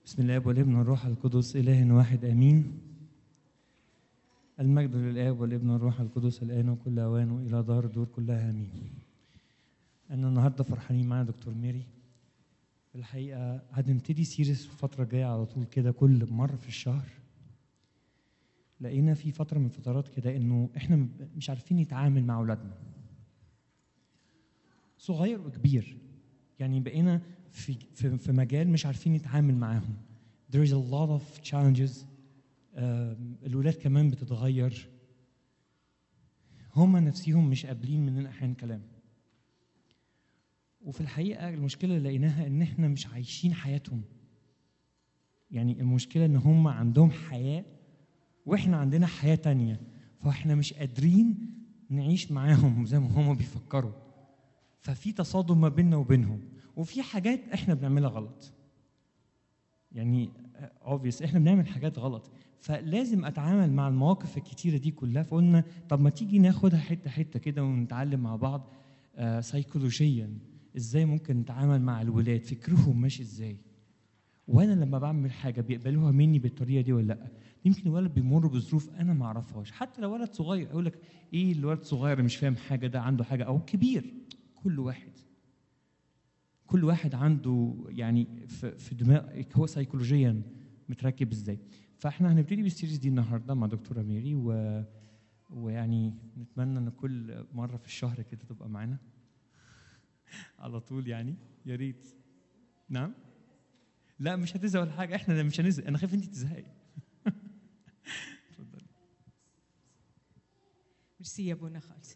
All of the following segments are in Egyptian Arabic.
بسم الله والابن والروح القدس إله واحد آمين المجد للآب والابن والروح القدس الآن وكل أوان وإلى دار دور كلها آمين أنا النهاردة فرحانين معانا دكتور ميري في الحقيقة هنبتدي سيريس في الفترة الجاية على طول كده كل مرة في الشهر لقينا في فترة من الفترات كده إنه إحنا مش عارفين نتعامل مع أولادنا صغير وكبير يعني بقينا في في في مجال مش عارفين نتعامل معاهم there is a lot of challenges آم، الولاد كمان بتتغير هما نفسيهم مش قابلين مننا احيانا كلام وفي الحقيقه المشكله اللي لقيناها ان احنا مش عايشين حياتهم يعني المشكله ان هم عندهم حياه واحنا عندنا حياه تانية فاحنا مش قادرين نعيش معاهم زي ما هم بيفكروا ففي تصادم ما بيننا وبينهم وفي حاجات احنا بنعملها غلط يعني اوبفيس احنا بنعمل حاجات غلط فلازم اتعامل مع المواقف الكتيره دي كلها فقلنا طب ما تيجي ناخدها حته حته كده ونتعلم مع بعض آه سيكولوجيا ازاي ممكن نتعامل مع الولاد فكرهم ماشي ازاي وانا لما بعمل حاجه بيقبلوها مني بالطريقه دي ولا لا يمكن الولد بيمر بظروف انا ما اعرفهاش حتى لو ولد صغير اقول لك ايه الولد صغير مش فاهم حاجه ده عنده حاجه او كبير كل واحد كل واحد عنده يعني في في دماغ هو سيكولوجيا متركب ازاي فاحنا هنبتدي بالسيريز دي النهارده مع دكتوره ميري و ويعني نتمنى ان كل مره في الشهر كده تبقى معانا على طول يعني يا ريت نعم لا مش هتزهق ولا حاجه احنا مش هنزهق انا خايف انت تزهقي اتفضلي ميرسي يا ابونا خالص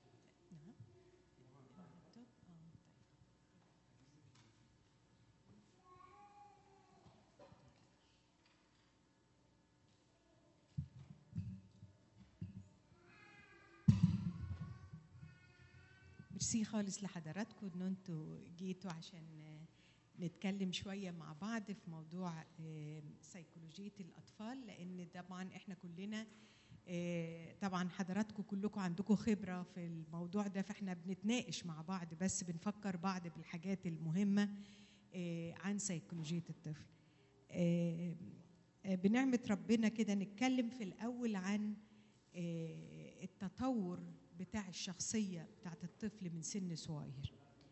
ميرسي خالص لحضراتكم ان انتوا جيتوا عشان آه، نتكلم شويه مع بعض في موضوع آه، سيكولوجيه الاطفال لان طبعا احنا كلنا آه، طبعا حضراتكم كلكم عندكم خبره في الموضوع ده فاحنا بنتناقش مع بعض بس بنفكر بعض بالحاجات المهمه آه، عن سيكولوجيه الطفل آه، آه، بنعمه ربنا كده نتكلم في الاول عن آه، التطور بتاع الشخصيه بتاعت الطفل من سن صغير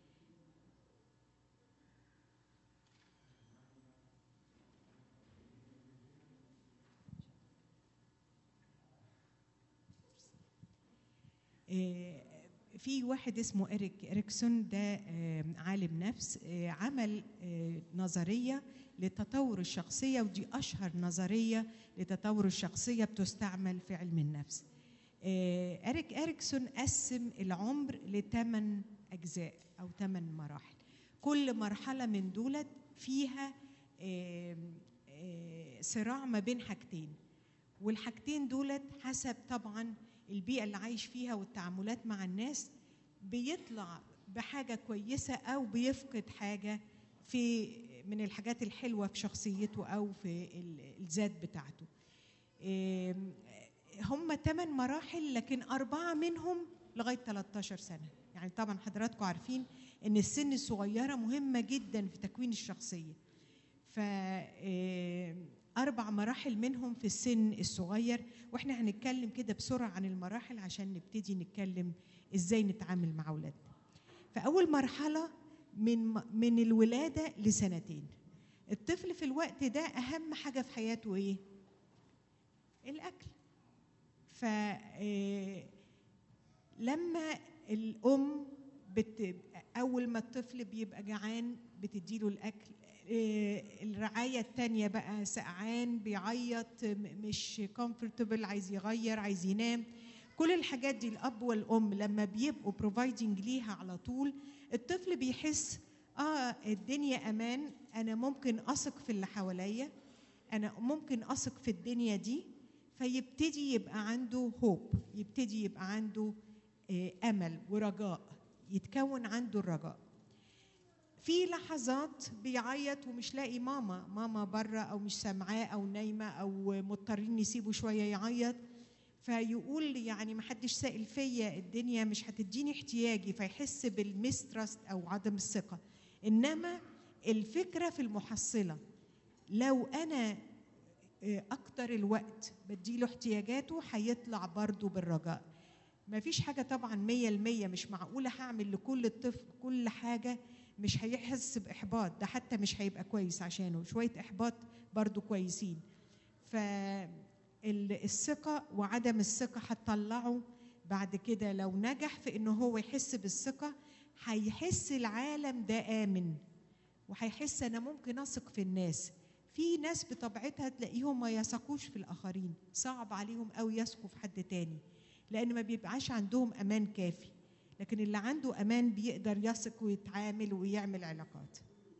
آه، في واحد اسمه إريك إريكسون ده آه، عالم نفس آه، عمل آه، نظرية لتطور الشخصية ودي أشهر نظرية لتطور الشخصية بتستعمل في علم النفس آه، إريك إريكسون قسم العمر لثمان أجزاء أو ثمان مراحل كل مرحلة من دولت فيها آه، آه، صراع ما بين حاجتين والحاجتين دولت حسب طبعا البيئة اللي عايش فيها والتعاملات مع الناس بيطلع بحاجة كويسة أو بيفقد حاجة في من الحاجات الحلوة في شخصيته أو في ال- الذات بتاعته إم، هم ثمان مراحل لكن أربعة منهم لغاية 13 سنة يعني طبعا حضراتكم عارفين إن السن الصغيرة مهمة جدا في تكوين الشخصية ف آم، أربع مراحل منهم في السن الصغير وإحنا هنتكلم كده بسرعة عن المراحل عشان نبتدي نتكلم إزاي نتعامل مع أولادنا فأول مرحلة من من الولادة لسنتين الطفل في الوقت ده أهم حاجة في حياته إيه؟ الأكل ف آه، لما الأم بت... أول ما الطفل بيبقى جعان بتديله الأكل آه، الرعاية التانية بقى سقعان بيعيط م- مش كومفورتبل عايز يغير عايز ينام كل الحاجات دي الأب والأم لما بيبقوا بروفايدنج ليها على طول الطفل بيحس اه الدنيا امان انا ممكن اثق في اللي حواليا انا ممكن اثق في الدنيا دي فيبتدي يبقى عنده هوب يبتدي يبقى عنده آه، امل ورجاء يتكون عنده الرجاء في لحظات بيعيط ومش لاقي ماما ماما بره او مش سامعاه او نايمه او مضطرين نسيبه شويه يعيط فيقول يعني ما حدش سائل فيا الدنيا مش هتديني احتياجي فيحس بالمسترست او عدم الثقه انما الفكره في المحصله لو انا آه، اكتر الوقت بديله احتياجاته هيطلع برضه بالرجاء مفيش حاجة طبعا مية المية مش معقولة هعمل لكل الطفل كل حاجة مش هيحس بإحباط ده حتى مش هيبقى كويس عشانه شوية إحباط برضو كويسين فالثقة وعدم الثقة هتطلعه بعد كده لو نجح في إنه هو يحس بالثقة هيحس العالم ده آمن وهيحس أنا ممكن أثق في الناس في ناس بطبيعتها تلاقيهم ما يثقوش في الآخرين صعب عليهم أوي يثقوا في حد تاني لان ما بيبقاش عندهم امان كافي لكن اللي عنده امان بيقدر يثق ويتعامل ويعمل علاقات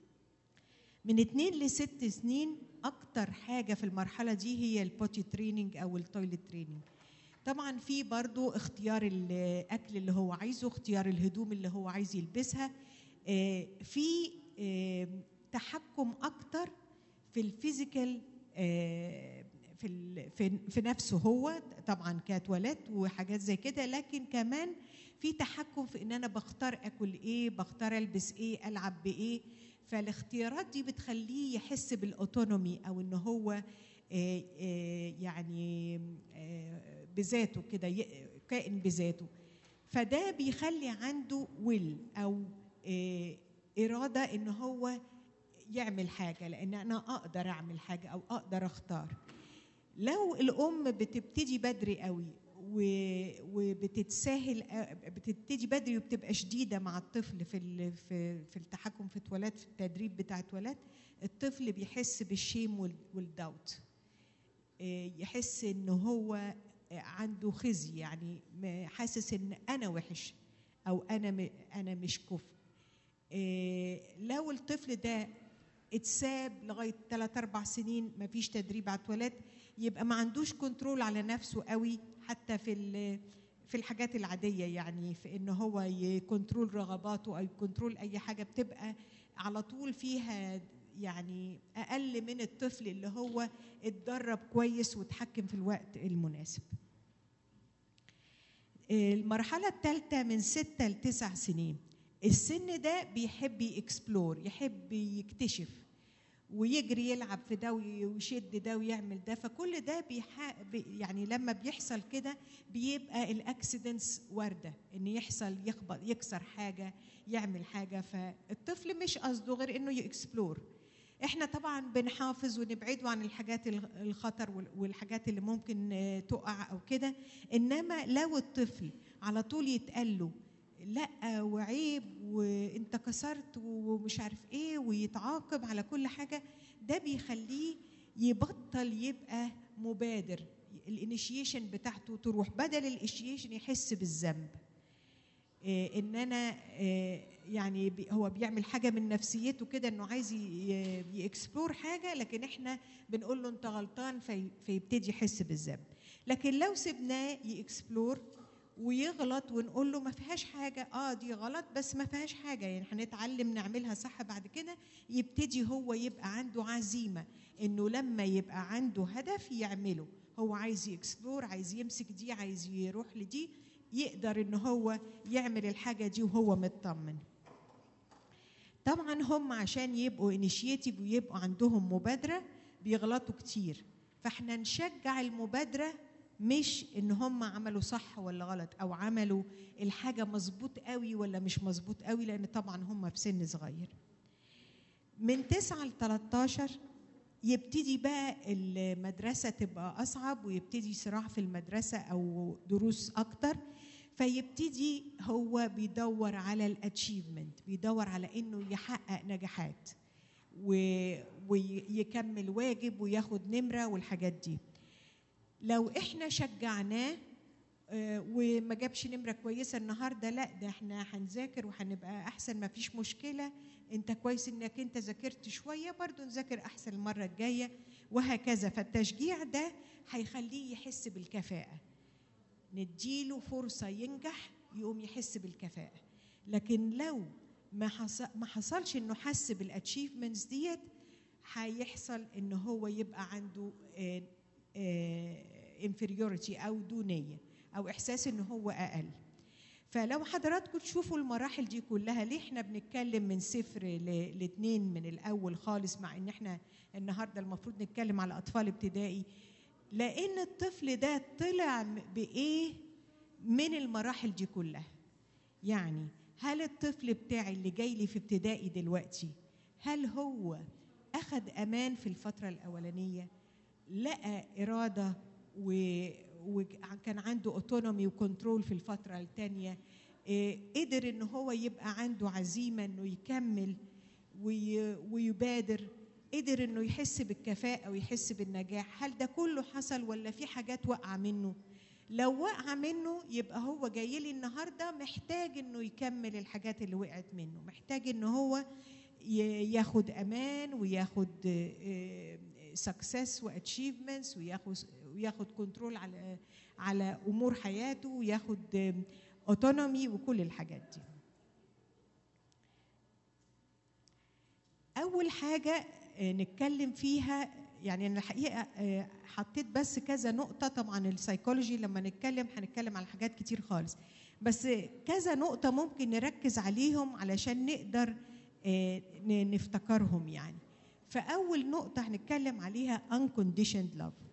من اتنين لست سنين اكتر حاجه في المرحله دي هي البوتي تريننج او التويلت تريننج طبعا في برضو اختيار الاكل اللي هو عايزه اختيار الهدوم اللي هو عايز يلبسها آه، في آه، تحكم اكتر في الفيزيكال آه، في ال- في في نفسه هو طبعا كتواليت وحاجات زي كده لكن كمان في تحكم في ان انا بختار اكل ايه بختار البس ايه العب بايه فالاختيارات دي بتخليه يحس بالاوتونومي او ان هو آه، آه، يعني آه، بذاته كده ي- كائن بذاته فده بيخلي عنده ويل او آه، اراده ان هو يعمل حاجه لان انا اقدر اعمل حاجه او اقدر اختار لو الام بتبتدي بدري قوي و- وبتتساهل بتبتدي بدري وبتبقى شديده مع الطفل في ال- في في التحكم في التواليت في التدريب بتاع التواليت الطفل بيحس بالشيم وال- والداوت إيه، يحس ان هو عنده خزي يعني م- حاسس ان انا وحش او انا م- انا مش كفء إيه، لو الطفل ده اتساب لغايه 3 4 سنين مفيش تدريب على التواليت يبقى ما عندوش كنترول على نفسه قوي حتى في ال- في الحاجات العاديه يعني في ان هو يكنترول رغباته او يكنترول اي حاجه بتبقى على طول فيها يعني اقل من الطفل اللي هو اتدرب كويس وتحكم في الوقت المناسب المرحلة الثالثة من ستة لتسع سنين السن ده بيحب يكسبلور يحب يكتشف ويجري يلعب في ده وي- ويشد ده ويعمل ده فكل ده بيح... بي- يعني لما بيحصل كده بيبقى الاكسيدنتس وارده ان يحصل يخبط يكسر حاجه يعمل حاجه فالطفل مش قصده غير انه يكسبلور احنا طبعا بنحافظ ونبعده عن الحاجات الخ- الخطر وال- والحاجات اللي ممكن آه، تقع او كده انما لو الطفل على طول يتقال له لا وعيب وانت كسرت ومش عارف ايه ويتعاقب على كل حاجه ده بيخليه يبطل يبقى مبادر الانيشيشن بتاعته تروح بدل الانيشيشن يحس بالذنب إيه ان انا إيه يعني بي- هو بيعمل حاجه من نفسيته كده انه عايز يكسبلور حاجه لكن احنا بنقول له انت غلطان في فيبتدي يحس بالذنب لكن لو سبناه يكسبلور ويغلط ونقول له ما فيهاش حاجه اه دي غلط بس ما فيهاش حاجه يعني هنتعلم نعملها صح بعد كده يبتدي هو يبقى عنده عزيمه انه لما يبقى عنده هدف يعمله هو عايز يكسبلور عايز يمسك دي عايز يروح لدي يقدر ان هو يعمل الحاجه دي وهو مطمن طبعا هم عشان يبقوا انيشيتيف ويبقوا عندهم مبادره بيغلطوا كتير فاحنا نشجع المبادره مش ان هم عملوا صح ولا غلط او عملوا الحاجه مظبوط قوي ولا مش مظبوط قوي لان طبعا هم في سن صغير من 9 ل 13 يبتدي بقى المدرسه تبقى اصعب ويبتدي صراع في المدرسه او دروس اكتر فيبتدي هو بيدور على الاتشيفمنت بيدور على انه يحقق نجاحات و- ويكمل واجب وياخد نمره والحاجات دي لو احنا شجعناه آه، وما جابش نمره كويسه النهارده لا ده احنا هنذاكر وهنبقى احسن ما فيش مشكله انت كويس انك انت ذاكرت شويه برضو نذاكر احسن المره الجايه وهكذا فالتشجيع ده هيخليه يحس بالكفاءه نديله فرصه ينجح يقوم يحس بالكفاءه لكن لو ما حصل ما حصلش انه حس بالاتشيفمنتس ديت هيحصل ان هو يبقى عنده انفيريوريتي او دونيه او احساس ان هو اقل فلو حضراتكم تشوفوا المراحل دي كلها ليه احنا بنتكلم من صفر ل- لاتنين من الاول خالص مع ان احنا النهارده المفروض نتكلم على اطفال ابتدائي لان الطفل ده طلع م- بايه من المراحل دي كلها يعني هل الطفل بتاعي اللي جاي لي في ابتدائي دلوقتي هل هو اخذ امان في الفتره الاولانيه لقى اراده و... وكان عنده اوتونومي وكنترول في الفتره الثانيه قدر ان هو يبقى عنده عزيمه انه يكمل وي... ويبادر قدر انه يحس بالكفاءه ويحس بالنجاح هل ده كله حصل ولا في حاجات واقعه منه لو وقع منه يبقى هو جاي لي النهارده محتاج انه يكمل الحاجات اللي وقعت منه محتاج ان هو ي- ياخد امان وياخد سكسس واتشيفمنتس وياخد وياخد كنترول على على امور حياته وياخد اوتونومي وكل الحاجات دي اول حاجه آه، نتكلم فيها يعني انا الحقيقه آه، حطيت بس كذا نقطه طبعا السيكولوجي لما نتكلم هنتكلم على حاجات كتير خالص بس كذا نقطه ممكن نركز عليهم علشان نقدر آه، ن- نفتكرهم يعني فاول نقطه هنتكلم عليها unconditioned love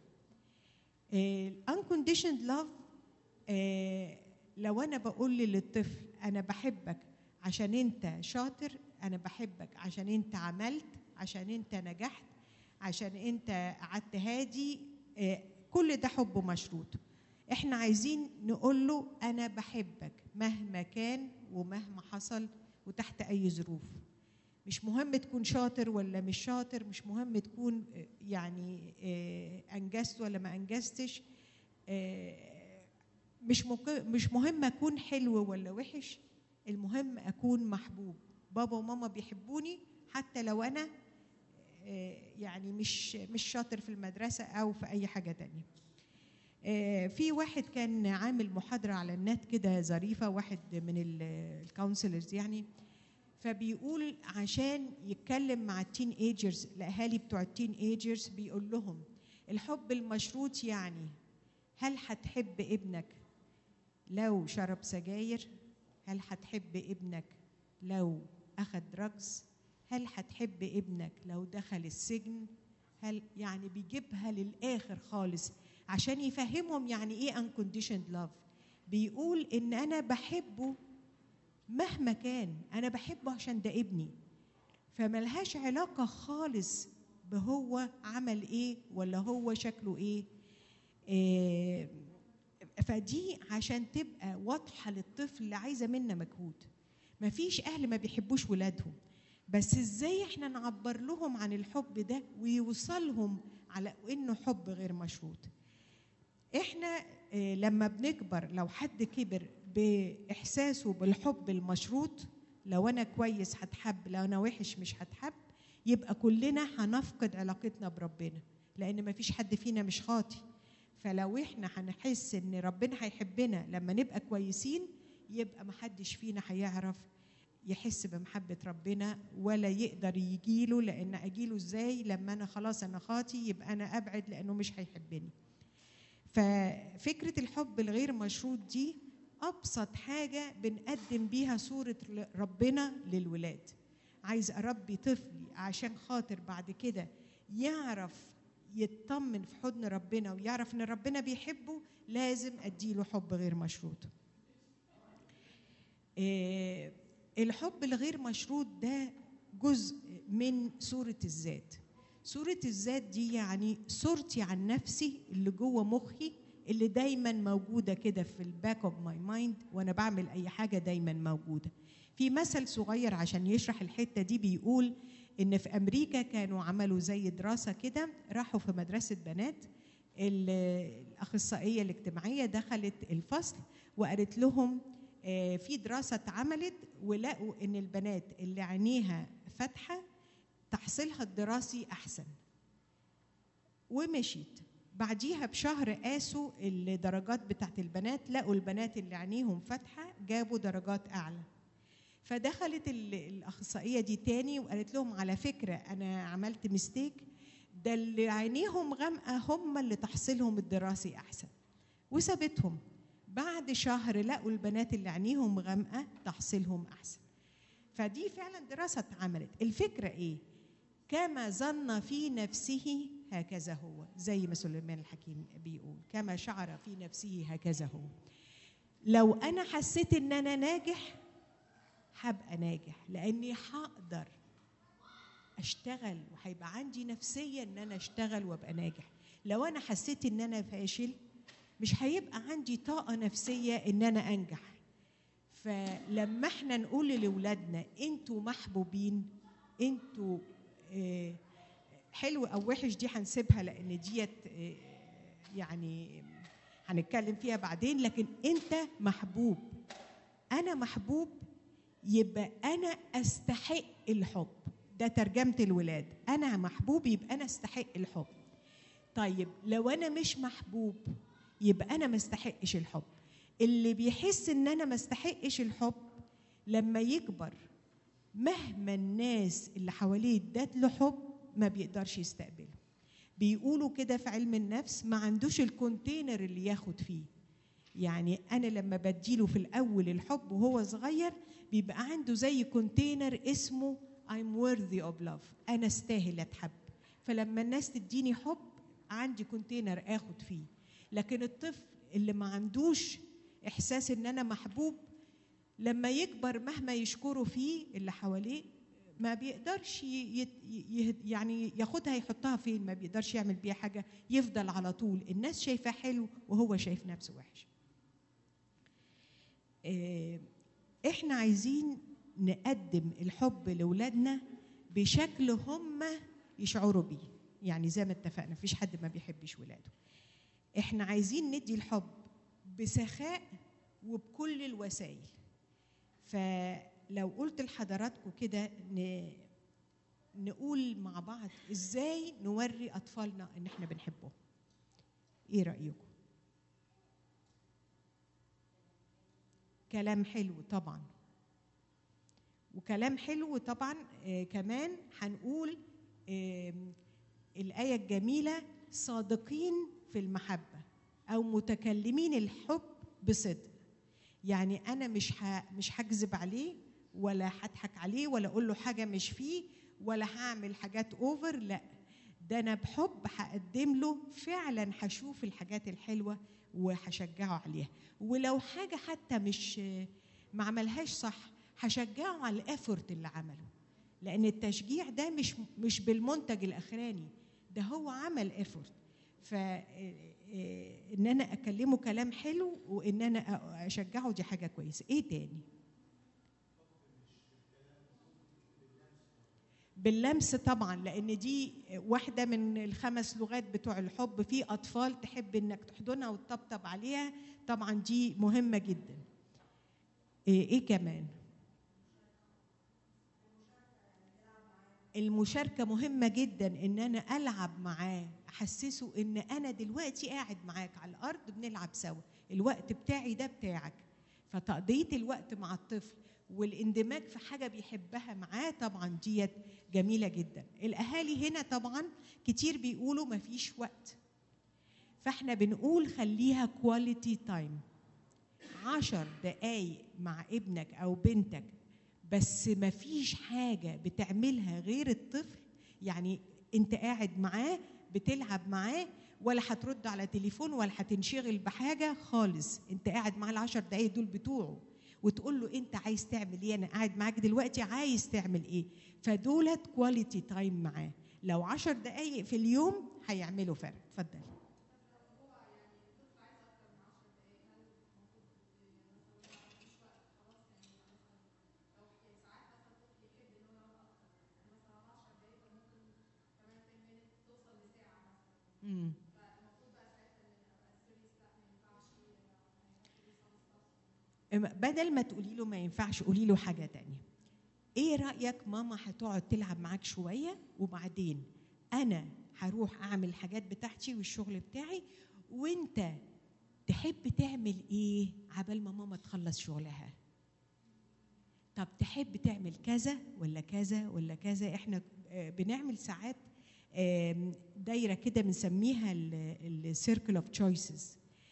آه، unconditioned love آه، لو انا بقول للطفل انا بحبك عشان انت شاطر انا بحبك عشان انت عملت عشان انت نجحت عشان انت قعدت هادي آه، كل ده حب مشروط احنا عايزين نقول له انا بحبك مهما كان ومهما حصل وتحت اي ظروف مش مهم تكون شاطر ولا مش شاطر مش مهم تكون آه، يعني آه، انجزت ولا ما انجزتش آه، مش مك- مش مهم اكون حلو ولا وحش المهم اكون محبوب بابا وماما بيحبوني حتى لو انا آه، يعني مش مش شاطر في المدرسه او في اي حاجه تانية آه، في واحد كان عامل محاضره على النت كده ظريفه واحد من الكونسلرز يعني فبيقول عشان يتكلم مع التين ايجرز الاهالي بتوع التين ايجرز بيقول لهم الحب المشروط يعني هل هتحب ابنك لو شرب سجاير هل هتحب ابنك لو اخذ دراجز هل هتحب ابنك لو دخل السجن هل يعني بيجيبها للاخر خالص عشان يفهمهم يعني ايه unconditioned love بيقول ان انا بحبه مهما كان انا بحبه عشان ده ابني فملهاش علاقه خالص بهو عمل ايه ولا هو شكله ايه, إيه فدي عشان تبقى واضحه للطفل اللي عايزه منا مجهود مفيش اهل ما بيحبوش ولادهم بس ازاي احنا نعبر لهم عن الحب ده ويوصلهم على انه حب غير مشروط احنا آه، لما بنكبر لو حد كبر باحساسه بالحب المشروط لو انا كويس هتحب لو انا وحش مش هتحب يبقى كلنا هنفقد علاقتنا بربنا لان مفيش حد فينا مش خاطي فلو احنا هنحس ان ربنا هيحبنا لما نبقى كويسين يبقى محدش فينا هيعرف يحس بمحبة ربنا ولا يقدر يجيله لأن أجيله إزاي لما أنا خلاص أنا خاطي يبقى أنا أبعد لأنه مش هيحبني ففكرة الحب الغير مشروط دي أبسط حاجة بنقدم بيها صورة ربنا للولاد عايز أربي طفلي عشان خاطر بعد كده يعرف يطمن في حضن ربنا ويعرف ان ربنا بيحبه لازم اديله حب غير مشروط آه، الحب الغير مشروط ده جزء من صورة الذات صورة الذات دي يعني صورتي عن نفسي اللي جوه مخي اللي دايما موجودة كده في الباك اوف ماي مايند وانا بعمل اي حاجة دايما موجودة في مثل صغير عشان يشرح الحتة دي بيقول ان في امريكا كانوا عملوا زي دراسة كده راحوا في مدرسة بنات ال- الاخصائية الاجتماعية دخلت الفصل وقالت لهم آه، في دراسة اتعملت ولقوا ان البنات اللي عينيها فاتحة تحصيلها الدراسي احسن ومشيت بعديها بشهر قاسوا الدرجات بتاعت البنات لقوا البنات اللي عينيهم فاتحه جابوا درجات اعلى فدخلت ال- الاخصائيه دي تاني وقالت لهم على فكره انا عملت ميستيك ده اللي عينيهم غامقه هم اللي تحصيلهم الدراسي احسن وسابتهم بعد شهر لقوا البنات اللي عينيهم غامقه تحصيلهم احسن فدي فعلا دراسه اتعملت الفكره ايه كما ظن في نفسه هكذا هو زي ما سليمان الحكيم بيقول كما شعر في نفسه هكذا هو لو انا حسيت ان انا ناجح هبقى ناجح لاني هقدر اشتغل وهيبقى عندي نفسيه ان انا اشتغل وابقى ناجح لو انا حسيت ان انا فاشل مش هيبقى عندي طاقه نفسيه ان انا انجح فلما احنا نقول لاولادنا انتوا محبوبين انتوا آه، حلو او وحش دي هنسيبها لان ديت آه، يعني هنتكلم فيها بعدين لكن انت محبوب انا محبوب يبقى انا استحق الحب ده ترجمه الولاد انا محبوب يبقى انا استحق الحب طيب لو انا مش محبوب يبقى انا ما استحقش الحب اللي بيحس ان انا ما استحقش الحب لما يكبر مهما الناس اللي حواليه ادت له حب ما بيقدرش يستقبله بيقولوا كده في علم النفس ما عندوش الكونتينر اللي ياخد فيه يعني انا لما بديله في الاول الحب وهو صغير بيبقى عنده زي كونتينر اسمه I'm worthy of love انا استاهل اتحب فلما الناس تديني حب عندي كونتينر اخد فيه لكن الطفل اللي ما عندوش احساس ان انا محبوب لما يكبر مهما يشكروا فيه اللي حواليه ما بيقدرش ي- ي- يعني ياخدها يحطها فين ما بيقدرش يعمل بيها حاجه يفضل على طول الناس شايفاه حلو وهو شايف نفسه وحش آه، احنا عايزين نقدم الحب لاولادنا بشكل هم يشعروا بيه يعني زي ما اتفقنا مفيش حد ما بيحبش ولاده احنا عايزين ندي الحب بسخاء وبكل الوسائل فلو قلت لحضراتكم كده ن... نقول مع بعض ازاي نوري اطفالنا ان احنا بنحبهم ايه رايكم كلام حلو طبعا وكلام حلو طبعا آه كمان هنقول آه الآية الجميلة صادقين في المحبة أو متكلمين الحب بصدق يعني أنا مش ه... مش هكذب عليه ولا هضحك عليه ولا أقول له حاجة مش فيه ولا هعمل حاجات أوفر لا ده أنا بحب هقدم له فعلا هشوف الحاجات الحلوة وهشجعه عليها ولو حاجة حتى مش ما عملهاش صح هشجعه على الافورت اللي عمله لان التشجيع ده مش مش بالمنتج الاخراني ده هو عمل افورت ف ان انا اكلمه كلام حلو وان انا اشجعه دي حاجه كويسه ايه تاني باللمس طبعا لان دي واحده من الخمس لغات بتوع الحب في اطفال تحب انك تحضنها وتطبطب عليها طبعا دي مهمه جدا ايه, إيه كمان المشاركة مهمة جدا إن أنا ألعب معاه أحسسه إن أنا دلوقتي قاعد معاك على الأرض بنلعب سوا الوقت بتاعي ده بتاعك فتقضية الوقت مع الطفل والاندماج في حاجة بيحبها معاه طبعا ديت جميلة جدا الأهالي هنا طبعا كتير بيقولوا مفيش وقت فاحنا بنقول خليها كواليتي تايم عشر دقايق مع ابنك أو بنتك بس ما فيش حاجة بتعملها غير الطفل يعني انت قاعد معاه بتلعب معاه ولا هترد على تليفون ولا هتنشغل بحاجة خالص انت قاعد معاه العشر دقايق دول بتوعه وتقول له انت عايز تعمل ايه انا قاعد معاك دلوقتي عايز تعمل ايه فدولت كواليتي تايم معاه لو عشر دقايق في اليوم هيعملوا فرق اتفضل مم. بدل ما تقولي له ما ينفعش قولي له حاجه تانية ايه رايك ماما هتقعد تلعب معاك شويه وبعدين انا هروح اعمل الحاجات بتاعتي والشغل بتاعي وانت تحب تعمل ايه عبال ما ماما تخلص شغلها طب تحب تعمل كذا ولا كذا ولا كذا احنا بنعمل ساعات دايره كده بنسميها السيركل اوف تشويسز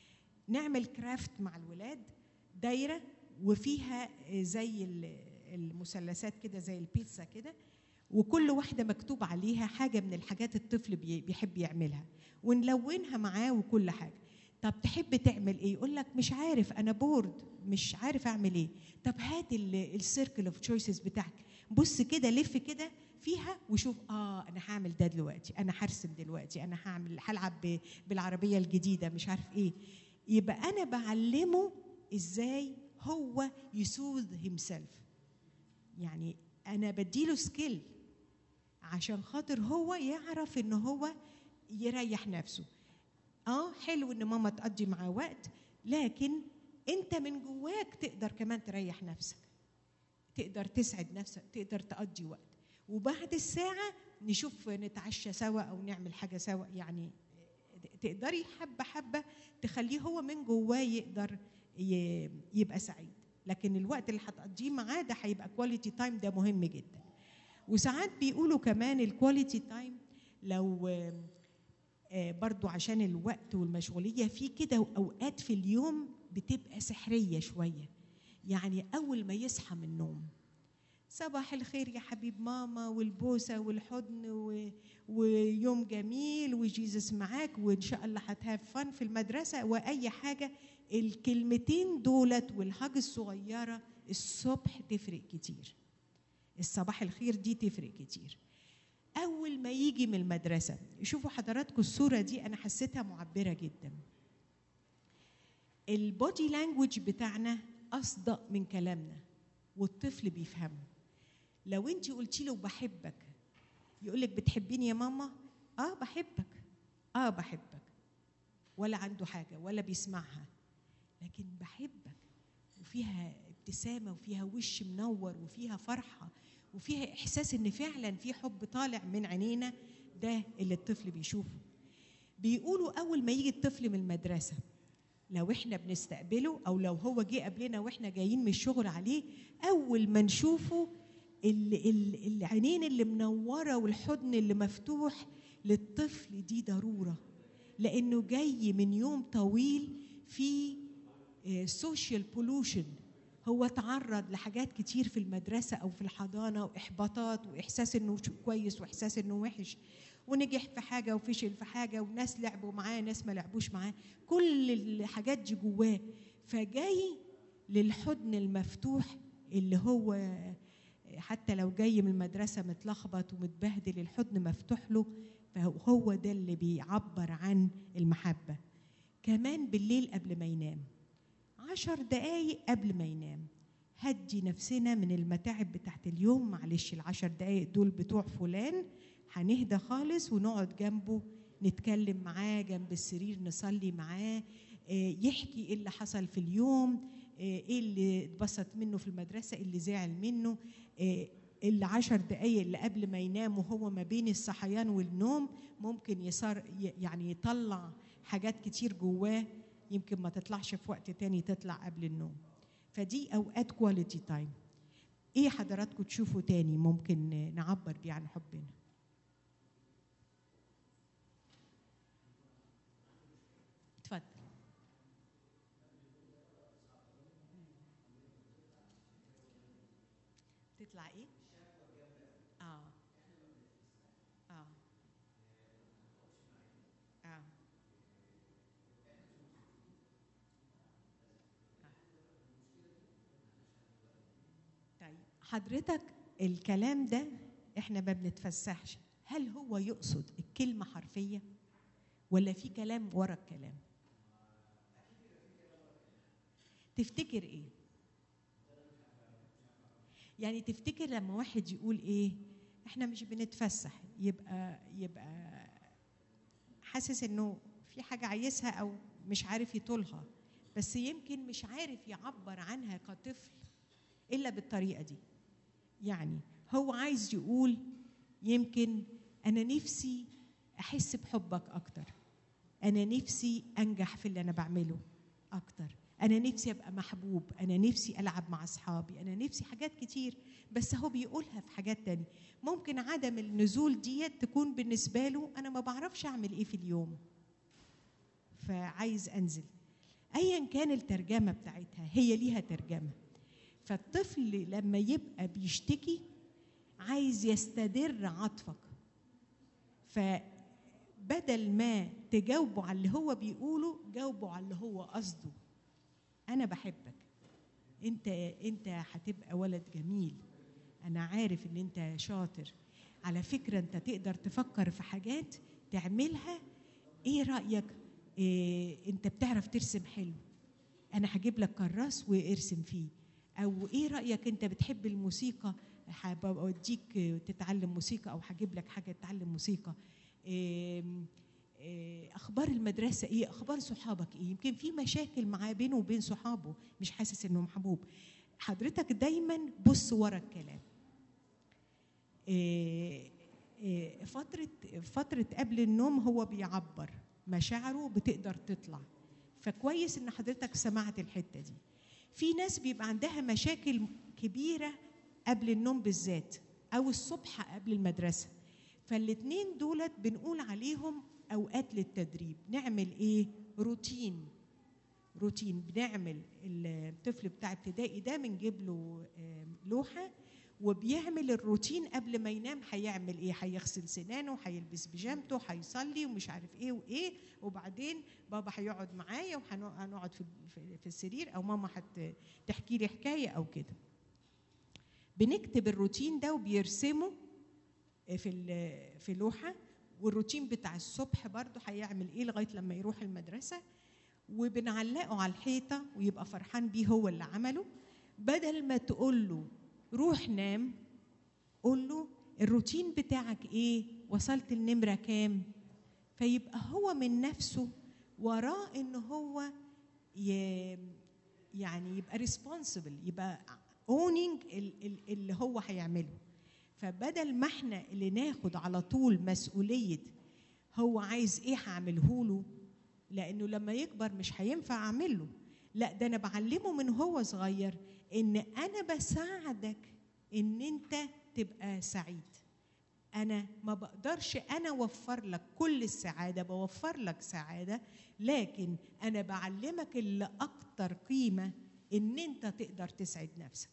نعمل كرافت مع الولاد دايره وفيها زي ال- المثلثات كده زي البيتزا كده وكل واحده مكتوب عليها حاجه من الحاجات الطفل بي- بيحب يعملها ونلونها معاه وكل حاجه طب تحب تعمل ايه يقول لك مش عارف انا بورد مش عارف اعمل ايه طب هات السيركل اوف تشويسز بتاعك بص كده لف كده فيها وشوف اه انا هعمل ده دلوقتي انا هرسم دلوقتي انا هعمل هلعب ب- بالعربيه الجديده مش عارف ايه يبقى انا بعلمه ازاي هو يسوذ هيمسيلف يعني انا بديله سكيل عشان خاطر هو يعرف ان هو يريح نفسه اه حلو ان ماما تقضي معاه وقت لكن انت من جواك تقدر كمان تريح نفسك تقدر تسعد نفسك تقدر تقضي وقت وبعد الساعة نشوف نتعشى سوا أو نعمل حاجة سوا يعني تقدري حبة حبة تخليه هو من جواه يقدر ي- يبقى سعيد لكن الوقت اللي هتقضيه معاه ده هيبقى كواليتي تايم ده مهم جدا وساعات بيقولوا كمان الكواليتي تايم لو آه، آه، برضو عشان الوقت والمشغولية في كده أوقات في اليوم بتبقى سحرية شوية يعني أول ما يصحى من النوم صباح الخير يا حبيب ماما والبوسة والحضن و... ويوم جميل وجيزس معاك وإن شاء الله هتهاف فن في المدرسة وأي حاجة الكلمتين دولت والحاجة الصغيرة الصبح تفرق كتير الصباح الخير دي تفرق كتير أول ما يجي من المدرسة شوفوا حضراتكم الصورة دي أنا حسيتها معبرة جدا البودي لانجوج بتاعنا أصدق من كلامنا والطفل بيفهمه لو انت قلتي له بحبك يقول لك بتحبيني يا ماما اه بحبك اه بحبك ولا عنده حاجه ولا بيسمعها لكن بحبك وفيها ابتسامه وفيها وش منور وفيها فرحه وفيها احساس ان فعلا في حب طالع من عينينا ده اللي الطفل بيشوفه بيقولوا اول ما يجي الطفل من المدرسه لو احنا بنستقبله او لو هو جه قبلنا واحنا جايين من الشغل عليه اول ما نشوفه ال- ال- العينين اللي منوره والحضن اللي مفتوح للطفل دي ضروره لانه جاي من يوم طويل في سوشيال بولوشن هو تعرض لحاجات كتير في المدرسة أو في الحضانة وإحباطات وإحساس إنه شو- كويس وإحساس إنه وحش ونجح في حاجة وفشل في حاجة وناس لعبوا معاه ناس ما لعبوش معاه كل الحاجات دي جواه فجاي للحضن المفتوح اللي هو حتى لو جاي من المدرسة متلخبط ومتبهدل الحضن مفتوح له فهو ده اللي بيعبر عن المحبة كمان بالليل قبل ما ينام عشر دقايق قبل ما ينام هدي نفسنا من المتاعب بتاعت اليوم معلش العشر دقايق دول بتوع فلان هنهدى خالص ونقعد جنبه نتكلم معاه جنب السرير نصلي معاه آه، يحكي ايه اللي حصل في اليوم آه، ايه اللي اتبسط منه في المدرسة إيه اللي زعل منه آه، العشر دقايق اللي قبل ما ينام وهو ما بين الصحيان والنوم ممكن يصار ي- يعني يطلع حاجات كتير جواه يمكن ما تطلعش في وقت تاني تطلع قبل النوم فدي اوقات كواليتي تايم ايه حضراتكم تشوفوا تاني ممكن نعبر بيه عن حبنا اتفضل تطلع ايه اه اه اه طيب حضرتك الكلام ده احنا ما بنتفسحش هل هو يقصد الكلمة حرفية ولا في كلام ورا الكلام تفتكر ايه يعني تفتكر لما واحد يقول ايه احنا مش بنتفسح يبقى يبقى حاسس انه في حاجة عايزها او مش عارف يطولها بس يمكن مش عارف يعبر عنها كطفل الا بالطريقه دي يعني هو عايز يقول يمكن انا نفسي احس بحبك اكتر انا نفسي انجح في اللي انا بعمله اكتر انا نفسي ابقى محبوب انا نفسي العب مع اصحابي انا نفسي حاجات كتير بس هو بيقولها في حاجات تانية ممكن عدم النزول ديت تكون بالنسبه له انا ما بعرفش اعمل ايه في اليوم فعايز انزل ايا كان الترجمه بتاعتها هي ليها ترجمه فالطفل لما يبقى بيشتكي عايز يستدر عطفك فبدل ما تجاوبه على اللي هو بيقوله جاوبه على اللي هو قصده انا بحبك انت انت هتبقى ولد جميل انا عارف ان انت شاطر على فكره انت تقدر تفكر في حاجات تعملها ايه رايك إيه انت بتعرف ترسم حلو انا هجيب لك كراس وارسم فيه او ايه رايك انت بتحب الموسيقى هوديك تتعلم موسيقى او هجيب لك حاجه تتعلم موسيقى إيه إيه اخبار المدرسه ايه اخبار صحابك ايه يمكن في مشاكل معاه بينه وبين صحابه مش حاسس انه محبوب حضرتك دايما بص ورا الكلام إيه إيه فترة فترة قبل النوم هو بيعبر مشاعره بتقدر تطلع فكويس ان حضرتك سمعت الحتة دي في ناس بيبقى عندها مشاكل كبيرة قبل النوم بالذات او الصبح قبل المدرسة فالاتنين دولت بنقول عليهم اوقات للتدريب نعمل ايه روتين روتين بنعمل الطفل بتاع ابتدائي ده بنجيب له لوحه وبيعمل الروتين قبل ما ينام هيعمل ايه هيغسل سنانه هيلبس بيجامته هيصلي ومش عارف ايه وايه وبعدين بابا هيقعد معايا وهنقعد في في السرير او ماما هتحكي لي حكايه او كده بنكتب الروتين ده وبيرسمه في في لوحه والروتين بتاع الصبح برضه هيعمل ايه لغايه لما يروح المدرسه وبنعلقه على الحيطه ويبقى فرحان بيه هو اللي عمله بدل ما تقول له روح نام قول له الروتين بتاعك ايه وصلت النمره كام فيبقى هو من نفسه وراه ان هو ي... يعني يبقى ريسبونسبل يبقى اونينج اللي هو هيعمله فبدل ما احنا اللي ناخد على طول مسؤوليه هو عايز ايه هعمله له لانه لما يكبر مش هينفع اعمله لا ده انا بعلمه من هو صغير ان انا بساعدك ان انت تبقى سعيد انا ما بقدرش انا اوفر لك كل السعاده بوفر لك سعاده لكن انا بعلمك اللي اكتر قيمه ان انت تقدر تسعد نفسك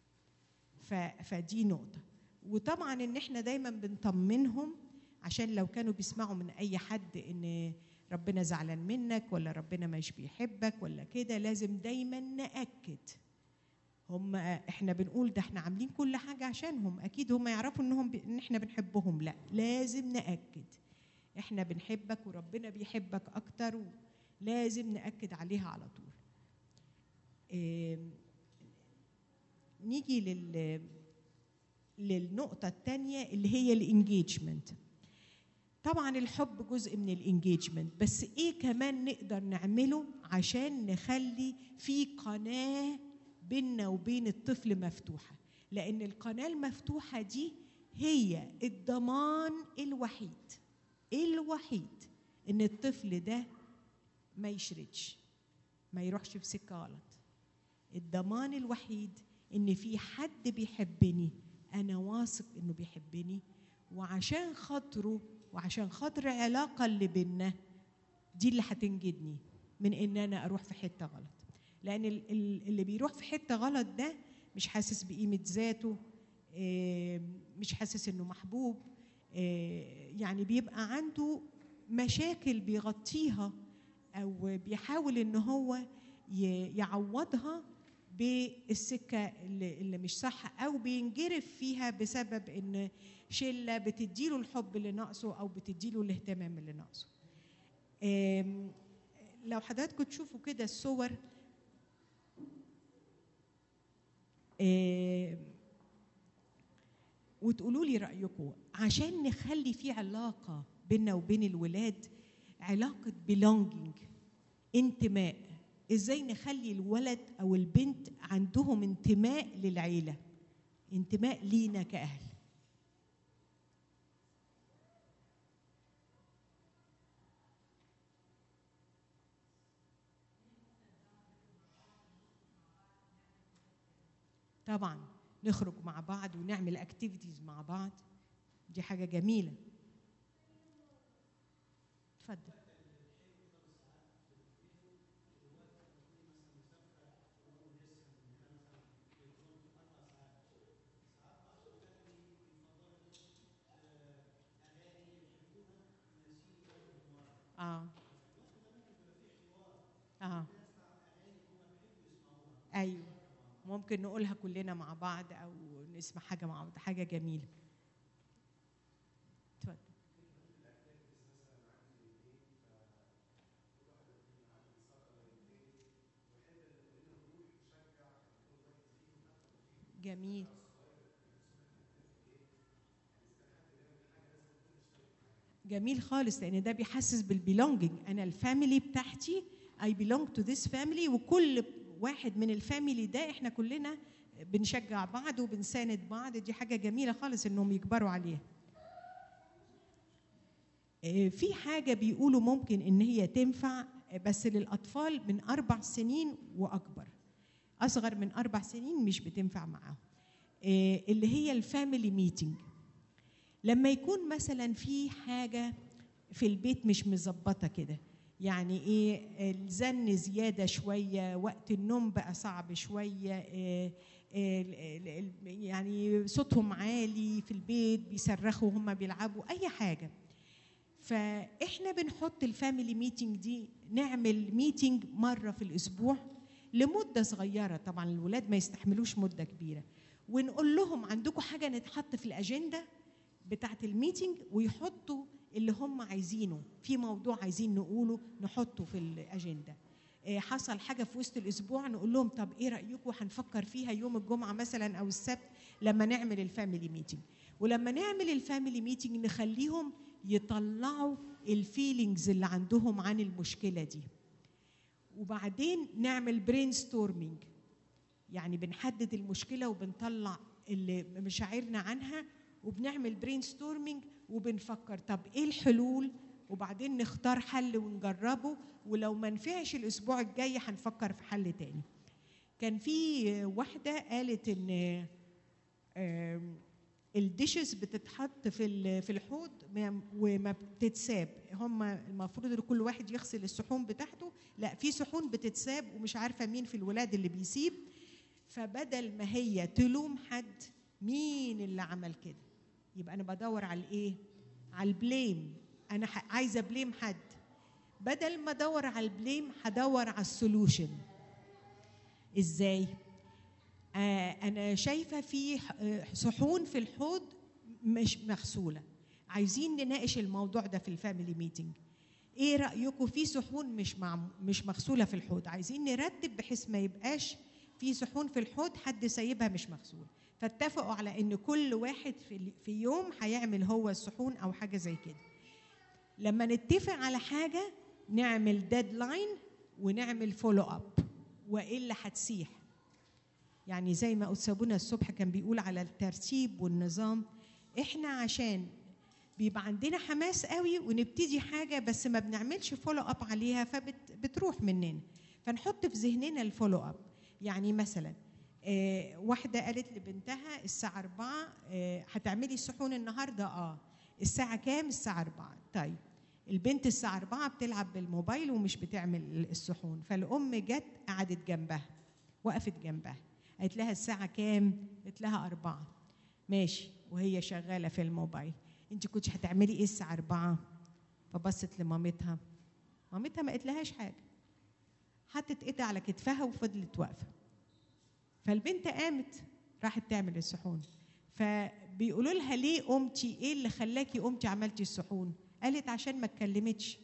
فدي نقطه وطبعا ان احنا دايما بنطمنهم عشان لو كانوا بيسمعوا من اي حد ان ربنا زعلان منك ولا ربنا مش بيحبك ولا كده لازم دايما ناكد هم احنا بنقول ده احنا عاملين كل حاجه عشانهم اكيد هم يعرفوا انهم ب... ان احنا بنحبهم لا لازم ناكد احنا بنحبك وربنا بيحبك اكتر لازم ناكد عليها على طول إيه... نيجي لل للنقطة الثانية اللي هي الانجيجمنت طبعا الحب جزء من الانجيجمنت بس ايه كمان نقدر نعمله عشان نخلي في قناة بيننا وبين الطفل مفتوحة لأن القناة المفتوحة دي هي الضمان الوحيد الوحيد إن الطفل ده ما يشردش ما يروحش في سكة غلط الضمان الوحيد إن في حد بيحبني أنا واثق إنه بيحبني وعشان خاطره وعشان خاطر العلاقة اللي بينا دي اللي هتنجدني من إن أنا أروح في حتة غلط لان اللي بيروح في حته غلط ده مش حاسس بقيمه ذاته مش حاسس انه محبوب يعني بيبقى عنده مشاكل بيغطيها او بيحاول ان هو يعوضها بالسكه اللي مش صح او بينجرف فيها بسبب ان شله بتديله الحب اللي ناقصه او بتديله الاهتمام اللي ناقصه لو حضراتكم تشوفوا كده الصور إيه وتقولوا لي رايكم عشان نخلي في علاقه بيننا وبين الولاد علاقه belonging انتماء ازاي نخلي الولد او البنت عندهم انتماء للعيله انتماء لينا كاهل طبعا نخرج مع بعض ونعمل اكتيفيتيز مع بعض دي حاجه جميله اتفضل ممكن نقولها كلنا مع بعض او نسمع حاجه مع بعض حاجه جميله اتفضل جميل جميل خالص لان ده بيحسس بالبيلونجينج انا الفاميلي بتاعتي اي بيلونج تو ذيس فاميلي وكل واحد من الفاميلي ده احنا كلنا بنشجع بعض وبنساند بعض دي حاجه جميله خالص انهم يكبروا عليها آه، في حاجه بيقولوا ممكن ان هي تنفع بس للاطفال من اربع سنين واكبر اصغر من اربع سنين مش بتنفع معاهم آه، اللي هي الفاميلي ميتنج لما يكون مثلا في حاجه في البيت مش مظبطه كده يعني ايه الزن زياده شويه وقت النوم بقى صعب شويه آه، آه، ال- ال- ال- يعني صوتهم عالي في البيت بيصرخوا وهم بيلعبوا اي حاجه فاحنا بنحط الفاميلي ميتنج دي نعمل ميتنج مره في الاسبوع لمده صغيره طبعا الولاد ما يستحملوش مده كبيره ونقول لهم عندكم حاجه نتحط في الاجنده بتاعت الميتنج ويحطوا اللي هم عايزينه في موضوع عايزين نقوله نحطه في الاجنده إيه، حصل حاجه في وسط الاسبوع نقول لهم طب ايه رايكم هنفكر فيها يوم الجمعه مثلا او السبت لما نعمل الفاميلي ميتنج ولما نعمل الفاميلي ميتنج نخليهم يطلعوا الفيلينجز اللي عندهم عن المشكله دي وبعدين نعمل برين ستورمينج يعني بنحدد المشكله وبنطلع اللي مشاعرنا عنها وبنعمل برين ستورمينج وبنفكر طب ايه الحلول وبعدين نختار حل ونجربه ولو ما نفعش الاسبوع الجاي هنفكر في حل تاني كان في واحده قالت ان آم، الديشز بتتحط في ال- في الحوض ما- وما بتتساب هم المفروض ان كل واحد يغسل الصحون بتاعته لا في صحون بتتساب ومش عارفه مين في الولاد اللي بيسيب فبدل ما هي تلوم حد مين اللي عمل كده يبقى انا بدور على الايه على البليم انا ح- عايزه بليم حد بدل ما ادور على البليم هدور على السولوشن ازاي آه انا شايفه في ح- آه، صحون في الحوض مش مغسوله عايزين نناقش الموضوع ده في الفاميلي ميتنج ايه رايكم في صحون مش مع مش مغسوله في الحوض عايزين نرتب بحيث ما يبقاش في صحون في الحوض حد سايبها مش مغسوله فاتفقوا على ان كل واحد في, ال- في يوم هيعمل هو الصحون او حاجه زي كده لما نتفق على حاجه نعمل ديدلاين ونعمل فولو اب والا هتسيح يعني زي ما أستاذنا الصبح كان بيقول على الترتيب والنظام احنا عشان بيبقى عندنا حماس قوي ونبتدي حاجه بس ما بنعملش فولو اب عليها فبتروح مننا فنحط في ذهننا الفولو اب يعني مثلا آه واحده قالت لبنتها الساعه 4 آه هتعملي الصحون النهارده اه الساعه كام الساعه 4 طيب البنت الساعه 4 بتلعب بالموبايل ومش بتعمل الصحون فالام جت قعدت جنبها وقفت جنبها قالت لها الساعه كام قالت لها 4 ماشي وهي شغاله في الموبايل انت كنت هتعملي ايه الساعه 4 فبصت لمامتها مامتها ما قالتلهاش حاجه حطت ايدها على كتفها وفضلت واقفه فالبنت قامت راحت تعمل الصحون فبيقولوا لها ليه قمتي ايه اللي خلاكي قمتي عملتي الصحون قالت عشان ما اتكلمتش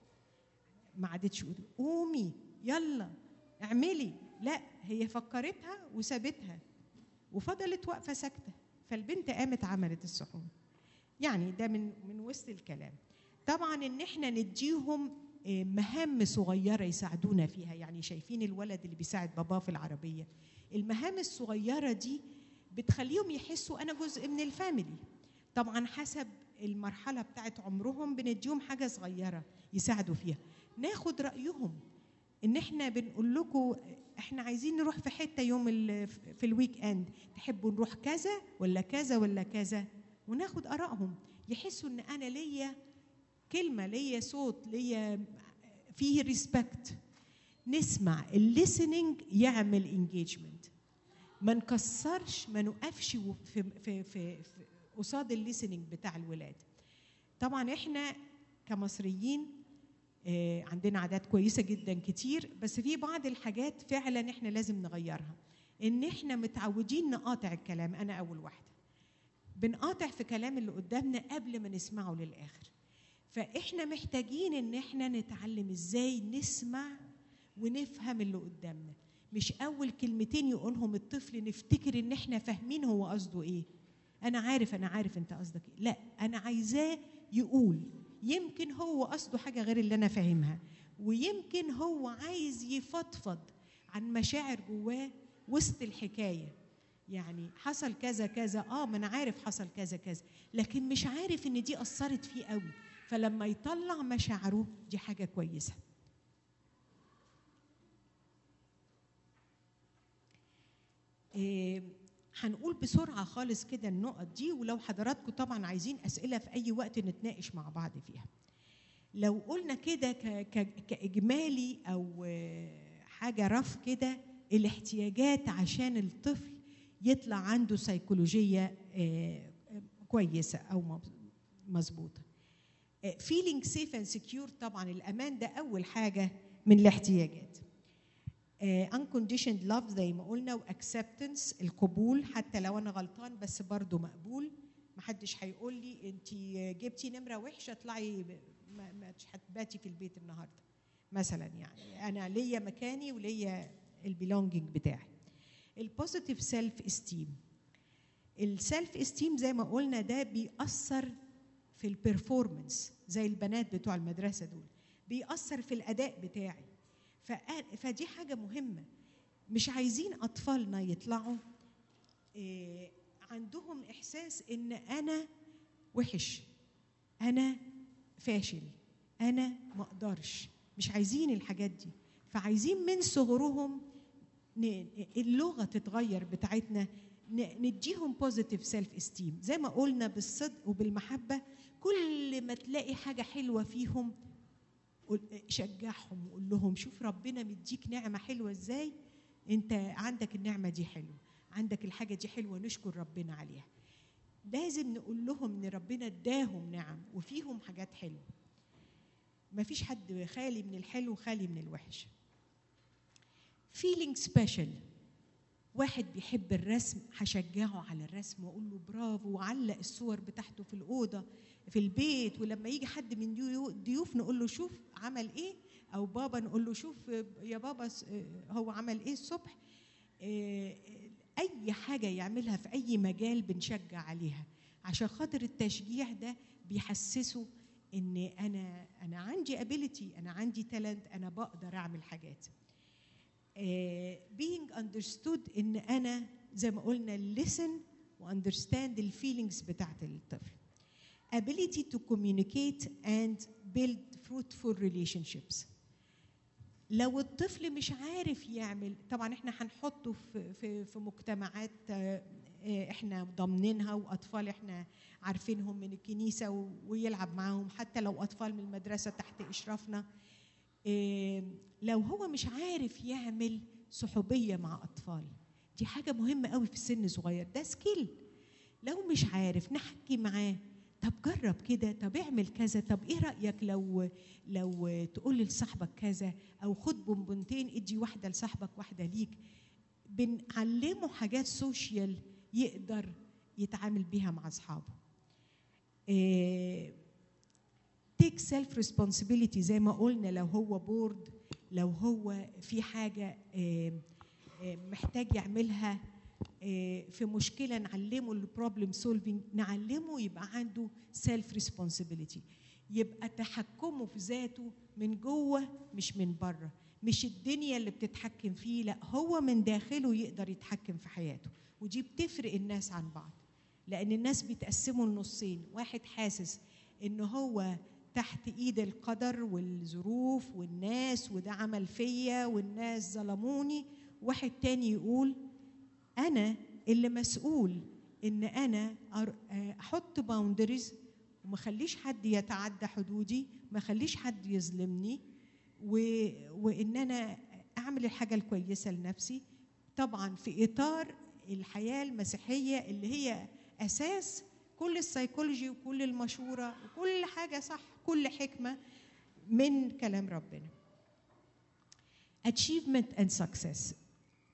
ما عادتش تقول قومي يلا اعملي لا هي فكرتها وسابتها وفضلت واقفه ساكته فالبنت قامت عملت الصحون يعني ده من من وسط الكلام طبعا ان احنا نديهم آه، مهام صغيره يساعدونا فيها يعني شايفين الولد اللي بيساعد باباه في العربيه المهام الصغيره دي بتخليهم يحسوا انا جزء من الفاميلي طبعا حسب المرحله بتاعت عمرهم بنديهم حاجه صغيره يساعدوا فيها ناخد رايهم ان احنا بنقول لكم احنا عايزين نروح في حته يوم ال- في الويك اند تحبوا نروح كذا ولا كذا ولا كذا وناخد ارائهم يحسوا ان انا ليا كلمه ليا صوت ليا فيه ريسبكت نسمع الليسننج يعمل انجيجمنت ما نكسرش ما نوقفش و- في في في, في قصاد الليسننج بتاع الولاد طبعا احنا كمصريين آه، عندنا عادات كويسه جدا كتير بس في بعض الحاجات فعلا احنا لازم نغيرها ان احنا متعودين نقاطع الكلام انا اول واحده بنقاطع في كلام اللي قدامنا قبل ما نسمعه للاخر فاحنا محتاجين ان احنا نتعلم ازاي نسمع ونفهم اللي قدامنا مش اول كلمتين يقولهم الطفل نفتكر ان احنا فاهمين هو قصده ايه انا عارف انا عارف انت قصدك ايه لا انا عايزاه يقول يمكن هو قصده حاجه غير اللي انا فاهمها ويمكن هو عايز يفضفض عن مشاعر جواه وسط الحكايه يعني حصل كذا كذا اه ما انا عارف حصل كذا كذا لكن مش عارف ان دي اثرت فيه قوي فلما يطلع مشاعره دي حاجه كويسه إيه هنقول بسرعه خالص كده النقط دي ولو حضراتكم طبعا عايزين اسئله في اي وقت نتناقش مع بعض فيها لو قلنا كده ك- ك- كاجمالي او آه، حاجه رف كده الاحتياجات عشان الطفل يطلع عنده سيكولوجيه آه، آه، كويسه او مب- مظبوطه فيلينج سيف اند سكيور طبعا الامان ده اول حاجه من الاحتياجات آه، unconditioned love زي ما قلنا واكسبتنس القبول حتى لو انا غلطان بس برضه مقبول محدش هيقول لي انت جبتي نمره وحشه اطلعي ب- ما ما- مش هتباتي في البيت النهارده مثلا يعني انا ليا مكاني وليا البيلونجينج بتاعي البوزيتيف سيلف استيم السيلف استيم زي ما قلنا ده بيأثر في البرفورمانس زي البنات بتوع المدرسه دول بيأثر في الاداء بتاعي فأ- فدي حاجه مهمه مش عايزين اطفالنا يطلعوا آه، عندهم احساس ان انا وحش انا فاشل انا ما اقدرش مش عايزين الحاجات دي فعايزين من صغرهم ن- اللغه تتغير بتاعتنا ن- نديهم بوزيتيف سيلف استيم زي ما قلنا بالصدق وبالمحبه كل ما تلاقي حاجه حلوه فيهم قول- شجعهم وقول لهم شوف ربنا مديك نعمه حلوه ازاي انت عندك النعمه دي حلوه عندك الحاجه دي حلوه نشكر ربنا عليها لازم نقول لهم ان ربنا اداهم نعم وفيهم حاجات حلوه مفيش حد خالي من الحلو خالي من الوحش feeling special واحد بيحب الرسم هشجعه على الرسم واقول له برافو وعلق الصور بتاعته في الاوضه في البيت ولما يجي حد من ديو- ضيوف نقول له شوف عمل ايه او بابا نقول له شوف يا بابا س- هو عمل ايه الصبح آه، اي حاجه يعملها في اي مجال بنشجع عليها عشان خاطر التشجيع ده بيحسسه ان انا انا عندي ابيليتي انا عندي تالنت انا بقدر اعمل حاجات آه، being understood ان انا زي ما قلنا listen واندرستاند الفيلينجز بتاعت الطفل ability to communicate and build fruitful relationships لو الطفل مش عارف يعمل طبعا احنا هنحطه في في في مجتمعات آه، آه، احنا ضامنينها واطفال احنا عارفينهم من الكنيسه و- ويلعب معاهم حتى لو اطفال من المدرسه تحت اشرافنا آه، لو هو مش عارف يعمل صحوبيه مع اطفال دي حاجه مهمه قوي في السن صغير ده سكيل لو مش عارف نحكي معاه طب جرب كده طب اعمل كذا طب ايه رايك لو لو تقول لصاحبك كذا او خد بونبونتين ادي واحده لصاحبك واحده ليك بنعلمه حاجات سوشيال يقدر يتعامل بيها مع اصحابه تيك سيلف ريسبونسبيلتي زي ما قلنا لو هو بورد لو هو في حاجه آه، آه، محتاج يعملها آه، في مشكله نعلمه البروبلم سولفينج نعلمه يبقى عنده سيلف ريسبونسبيلتي يبقى تحكمه في ذاته من جوه مش من بره مش الدنيا اللي بتتحكم فيه لا هو من داخله يقدر يتحكم في حياته ودي بتفرق الناس عن بعض لان الناس بيتقسموا لنصين واحد حاسس ان هو تحت ايد القدر والظروف والناس وده عمل فيا والناس ظلموني واحد تاني يقول انا اللي مسؤول ان انا أر- احط باوندريز وما اخليش حد يتعدى حدودي ما اخليش حد يظلمني و... وان انا اعمل الحاجه الكويسه لنفسي طبعا في اطار الحياه المسيحيه اللي هي اساس كل السيكولوجي وكل المشوره وكل حاجه صح كل حكمه من كلام ربنا achievement and success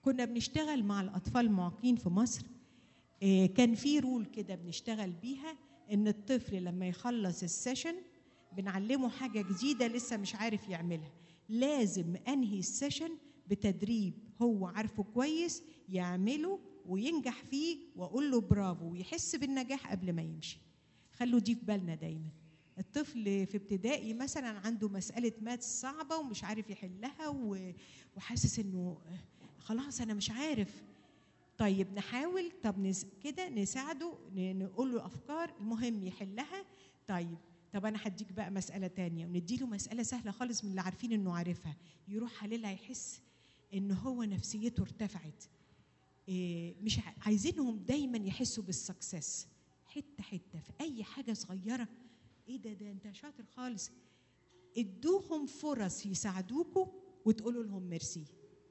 كنا بنشتغل مع الاطفال المعاقين في مصر آه، كان في رول كده بنشتغل بيها ان الطفل لما يخلص السيشن بنعلمه حاجه جديده لسه مش عارف يعملها لازم انهي السيشن بتدريب هو عارفه كويس يعمله وينجح فيه واقول له برافو ويحس بالنجاح قبل ما يمشي خلوا دي في بالنا دايما الطفل في ابتدائي مثلا عنده مسألة مات صعبة ومش عارف يحلها و- وحاسس انه خلاص انا مش عارف طيب نحاول طب نس... كده نساعده ن- نقول له افكار المهم يحلها طيب طب انا هديك بقى مساله تانية ونديله مساله سهله خالص من اللي عارفين انه عارفها يروح حللها يحس ان هو نفسيته ارتفعت إيه مش ع- عايزينهم دايما يحسوا بالسكسس حته حته في اي حاجه صغيره ايه ده ده انت شاطر خالص ادوهم فرص يساعدوكوا وتقولوا لهم ميرسي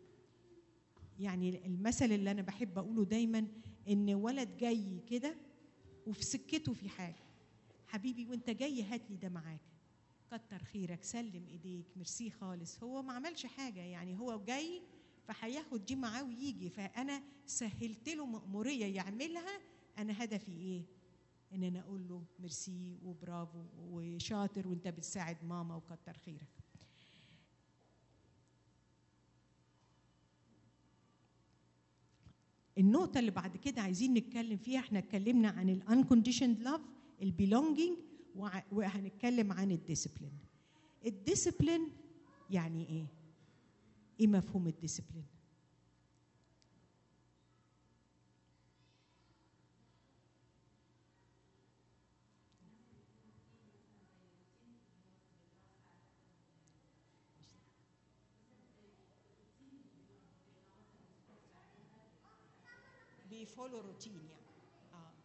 يعني المثل اللي انا بحب اقوله دايما ان ولد جاي كده وفي سكته في حاجه حبيبي وانت جاي هات لي ده معاك كتر خيرك سلم ايديك ميرسي خالص هو ما عملش حاجه يعني هو جاي فهياخد دي معاه ويجي فانا سهلت له مأموريه يعملها انا هدفي ايه ان انا اقول له ميرسي وبرافو وشاطر وانت بتساعد ماما وكتر خيرك النقطة اللي بعد كده عايزين نتكلم فيها احنا اتكلمنا عن ال unconditioned love ال belonging وع- وهنتكلم عن الديسيبلين الديسيبلين يعني ايه؟ ايه مفهوم الديسيبلين؟ بيفولو روتين يعني اه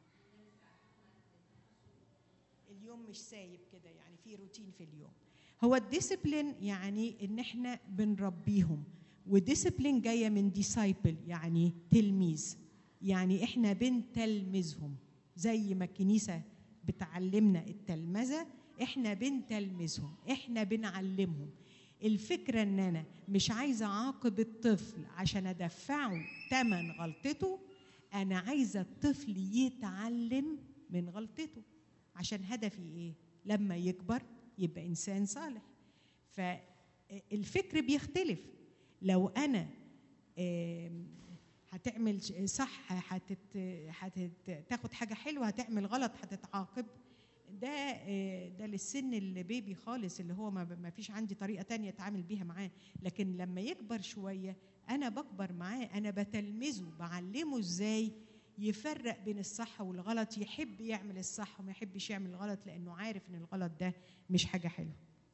اليوم مش سايب كده يعني في روتين في اليوم هو الديسيبلين يعني ان احنا بنربيهم وديسيبلين جايه من ديسايبل يعني تلميذ يعني احنا بنتلمذهم زي ما الكنيسه بتعلمنا التلمذه احنا بنتلمذهم احنا بنعلمهم الفكره ان انا مش عايزه اعاقب الطفل عشان ادفعه ثمن غلطته انا عايزه الطفل يتعلم من غلطته عشان هدفي ايه لما يكبر يبقى انسان صالح فالفكر بيختلف لو انا آم، هتعمل ش- صح هتت... هتت... تاخد حاجه حلوه هتعمل غلط هتتعاقب ده آه، ده للسن البيبي خالص اللي هو ما ما فيش عندي طريقه تانية اتعامل بيها معاه لكن لما يكبر شويه انا بكبر معاه انا بتلمذه بعلمه ازاي يفرق بين الصح والغلط يحب يعمل الصح وما يحبش يعمل الغلط لانه عارف ان الغلط ده مش حاجه حلوه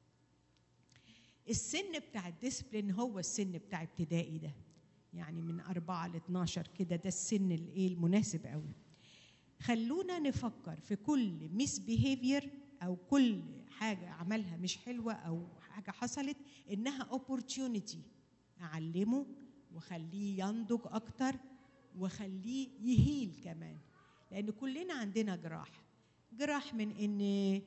السن بتاع الديسبلين هو السن بتاع ابتدائي ده يعني من أربعة ل 12 كده ده السن الايه المناسب قوي خلونا نفكر في كل ميس بيهيفير او كل حاجه عملها مش حلوه او حاجه حصلت انها اوبورتيونيتي اعلمه وخليه ينضج اكتر وخليه يهيل كمان لان كلنا عندنا جراح جراح من ان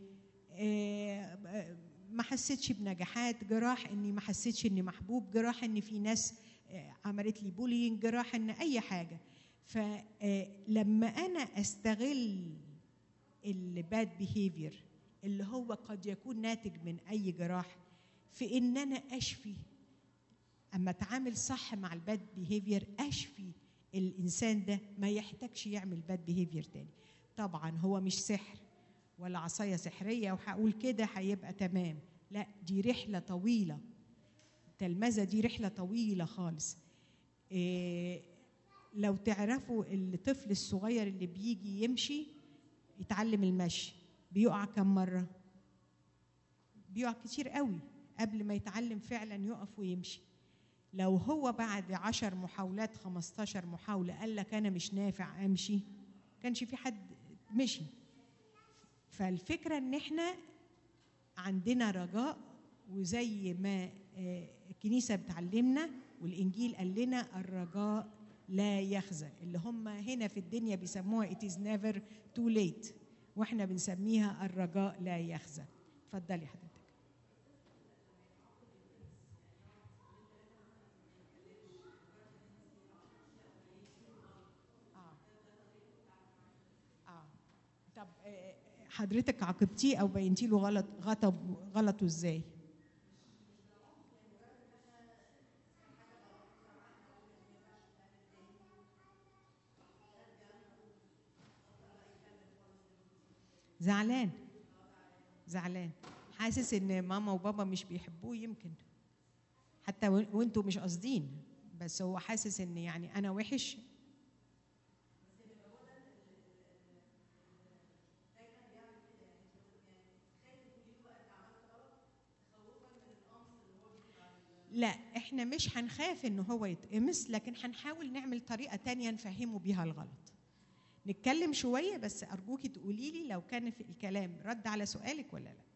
آه، ما حسيتش بنجاحات جراح اني ما حسيتش اني محبوب جراح ان في ناس آه، عملت لي بولينج جراح ان اي حاجه فلما انا استغل الباد بيهيفير اللي هو قد يكون ناتج من اي جراح في ان انا اشفي اما اتعامل صح مع الباد بيهيفير اشفي الانسان ده ما يحتاجش يعمل باد بيهيفير تاني طبعا هو مش سحر ولا عصايه سحريه وهقول كده هيبقى تمام لا دي رحله طويله التلمذه دي رحله طويله خالص إيه لو تعرفوا الطفل الصغير اللي بيجي يمشي يتعلم المشي بيقع كم مره بيقع كتير قوي قبل ما يتعلم فعلا يقف ويمشي لو هو بعد عشر محاولات 15 محاولة قال لك أنا مش نافع أمشي كانش في حد مشي فالفكرة إن إحنا عندنا رجاء وزي ما آه، الكنيسة بتعلمنا والإنجيل قال لنا الرجاء لا يخزى اللي هم هنا في الدنيا بيسموها it is never too late واحنا بنسميها الرجاء لا يخزى اتفضلي حضرتك طب آه، حضرتك عاقبتيه او بينتي له غلط غلط غلطه ازاي زعلان زعلان حاسس ان ماما وبابا مش بيحبوه يمكن حتى وإن- وانتوا مش قاصدين بس هو حاسس ان يعني انا وحش لا احنا مش هنخاف ان هو يتقمص لكن هنحاول نعمل طريقه تانية نفهمه بيها الغلط نتكلم شويه بس ارجوكي تقولي لي لو كان في الكلام رد على سؤالك ولا لا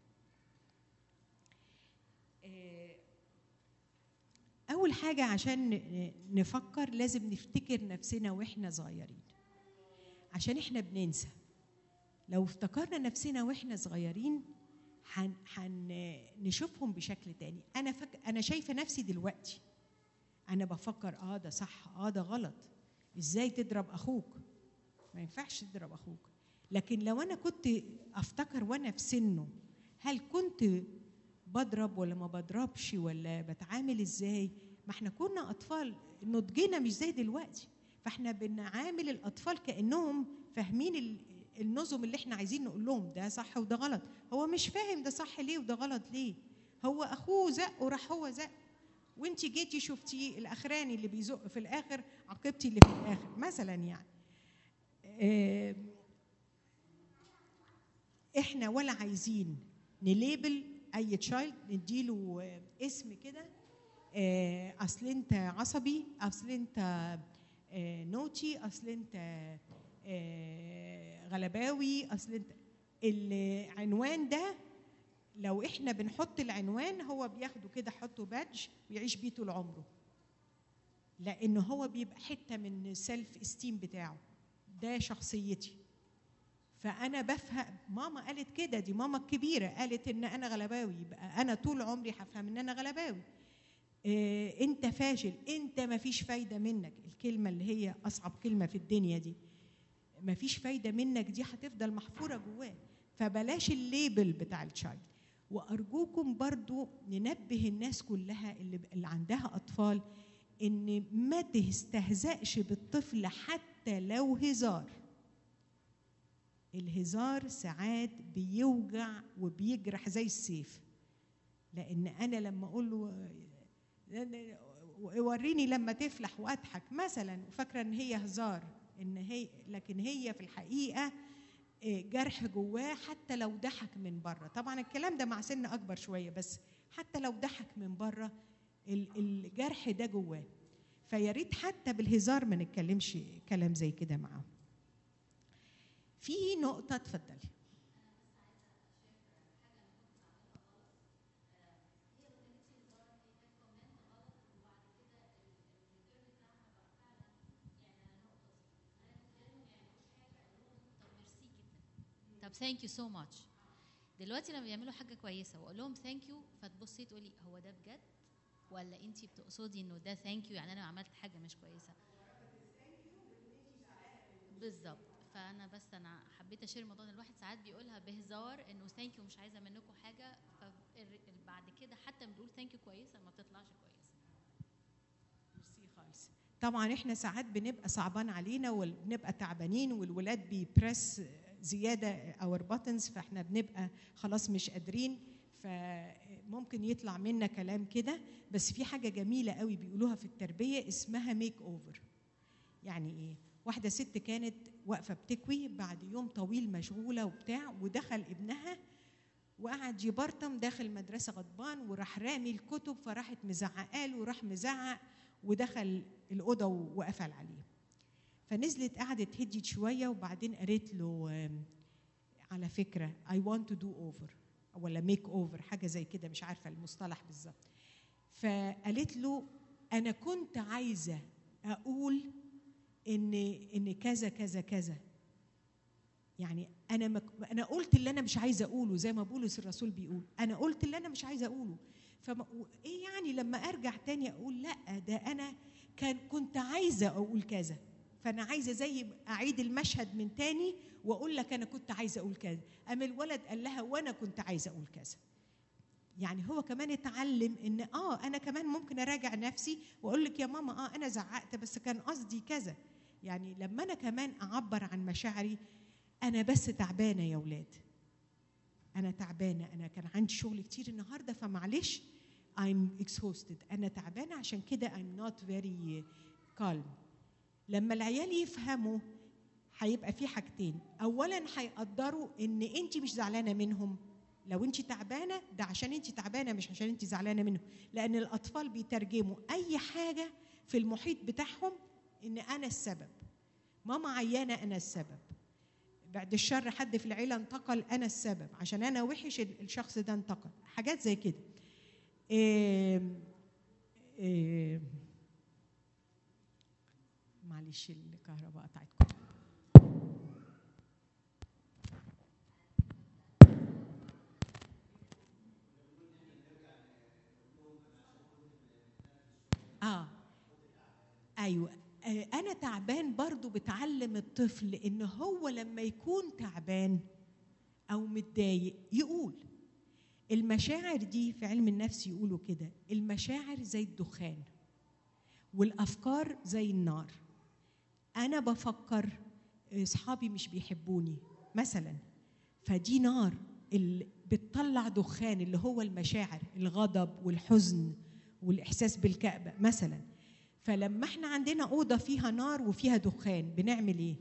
آه، اول حاجه عشان ن- نفكر لازم نفتكر نفسنا واحنا صغيرين عشان احنا بننسى لو افتكرنا نفسنا واحنا صغيرين هن هن نشوفهم بشكل تاني انا فك... انا شايفه نفسي دلوقتي انا بفكر اه ده صح اه ده غلط ازاي تضرب اخوك ما ينفعش تضرب اخوك لكن لو انا كنت افتكر وانا في سنه هل كنت بضرب ولا ما بضربش ولا بتعامل ازاي ما احنا كنا اطفال نضجنا مش زي دلوقتي فاحنا بنعامل الاطفال كانهم فاهمين ال- النظم اللي احنا عايزين نقول لهم ده صح وده غلط هو مش فاهم ده صح ليه وده غلط ليه هو اخوه زق وراح هو زق وانت جيتي شفتي الاخراني اللي بيزق في الاخر عاقبتي اللي في الاخر مثلا يعني آم، احنا ولا عايزين نليبل اي تشايلد نديله آه، اسم كده آه، اصل انت عصبي اصل انت آه، نوتي اصل انت آه، غلباوي اصل انت العنوان ده لو احنا بنحط العنوان هو بياخده كده حطه بادج ويعيش بيه طول عمره لان هو بيبقى حته من السيلف استيم بتاعه ده شخصيتي فانا بفهم ماما قالت كده دي ماما الكبيره قالت ان انا غلباوي يبقى انا طول عمري هفهم ان انا غلباوي إيه انت فاشل انت ما فيش فايده منك الكلمه اللي هي اصعب كلمه في الدنيا دي ما فيش فايده منك دي هتفضل محفوره جواه فبلاش الليبل بتاع التشايلد وارجوكم برضو ننبه الناس كلها اللي, اللي عندها اطفال ان ما تستهزأش بالطفل حتى لو هزار الهزار ساعات بيوجع وبيجرح زي السيف لان انا لما اقول له وريني لما تفلح واضحك مثلا وفاكره ان هي هزار ان هي لكن هي في الحقيقه آه، جرح جواه حتى لو ضحك من بره طبعا الكلام ده مع سن اكبر شويه بس حتى لو ضحك من بره ال- الجرح ده جواه فيا ريت حتى بالهزار ما نتكلمش كلام زي كده معاهم في نقطه اتفضلي طب ثانك يو سو ماتش دلوقتي لما بيعملوا حاجه كويسه واقول لهم ثانك يو فتبصي تقولي هو ده بجد ولا انت بتقصدي انه ده ثانك يو يعني انا عملت حاجه مش كويسه بالظبط فانا بس انا حبيت اشير الموضوع ده الواحد ساعات بيقولها بهزار انه ثانك يو مش عايزه منكم حاجه فبعد كده حتى بنقول ثانك يو كويسه ما بتطلعش كويسه ميرسي خالص طبعا احنا ساعات بنبقى صعبان علينا وبنبقى تعبانين والولاد بيبرس زياده اور باتنز فاحنا بنبقى خلاص مش قادرين فممكن يطلع منا كلام كده بس في حاجه جميله قوي بيقولوها في التربيه اسمها ميك اوفر يعني ايه واحده ست كانت واقفه بتكوي بعد يوم طويل مشغوله وبتاع ودخل ابنها وقعد يبرطم داخل مدرسه غضبان وراح رامي الكتب فراحت مزعقه له وراح مزعق ودخل الاوضه وقفل عليه فنزلت قعدت هديت شويه وبعدين قالت له آم، على فكره I want to do over ولا ميك اوفر حاجه زي كده مش عارفه المصطلح بالظبط فقالت له انا كنت عايزه اقول ان ان كذا كذا كذا يعني انا مك... انا قلت اللي انا مش عايزه اقوله زي ما بولس الرسول بيقول انا قلت اللي انا مش عايزه اقوله فما ايه يعني لما ارجع تاني اقول لا ده انا كان كنت عايزه اقول كذا فانا عايزه زي اعيد المشهد من تاني واقول لك انا كنت عايزه اقول كذا اما الولد قال لها وانا كنت عايزه اقول كذا يعني هو كمان اتعلم ان اه انا كمان ممكن اراجع نفسي واقول لك يا ماما اه انا زعقت بس كان قصدي كذا يعني لما انا كمان اعبر عن مشاعري انا بس تعبانه يا ولاد انا تعبانه انا كان عندي شغل كتير النهارده فمعلش I'm exhausted انا تعبانه عشان كده I'm not very calm لما العيال يفهموا هيبقى في حاجتين اولا هيقدروا ان انت مش زعلانه منهم لو انت تعبانه ده عشان انت تعبانه مش عشان انت زعلانه منهم لان الاطفال بيترجموا اي حاجه في المحيط بتاعهم ان انا السبب ماما عيانه انا السبب بعد الشر حد في العيله انتقل انا السبب عشان انا وحش ال- الشخص ده انتقل حاجات زي كده إيه إيه معلش الكهرباء قطعتكم اه ايوه آه، انا تعبان برضو بتعلم الطفل ان هو لما يكون تعبان او متضايق يقول المشاعر دي في علم النفس يقولوا كده المشاعر زي الدخان والافكار زي النار انا بفكر اصحابي مش بيحبوني مثلا فدي نار اللي بتطلع دخان اللي هو المشاعر الغضب والحزن والاحساس بالكآبه مثلا فلما احنا عندنا اوضه فيها نار وفيها دخان بنعمل ايه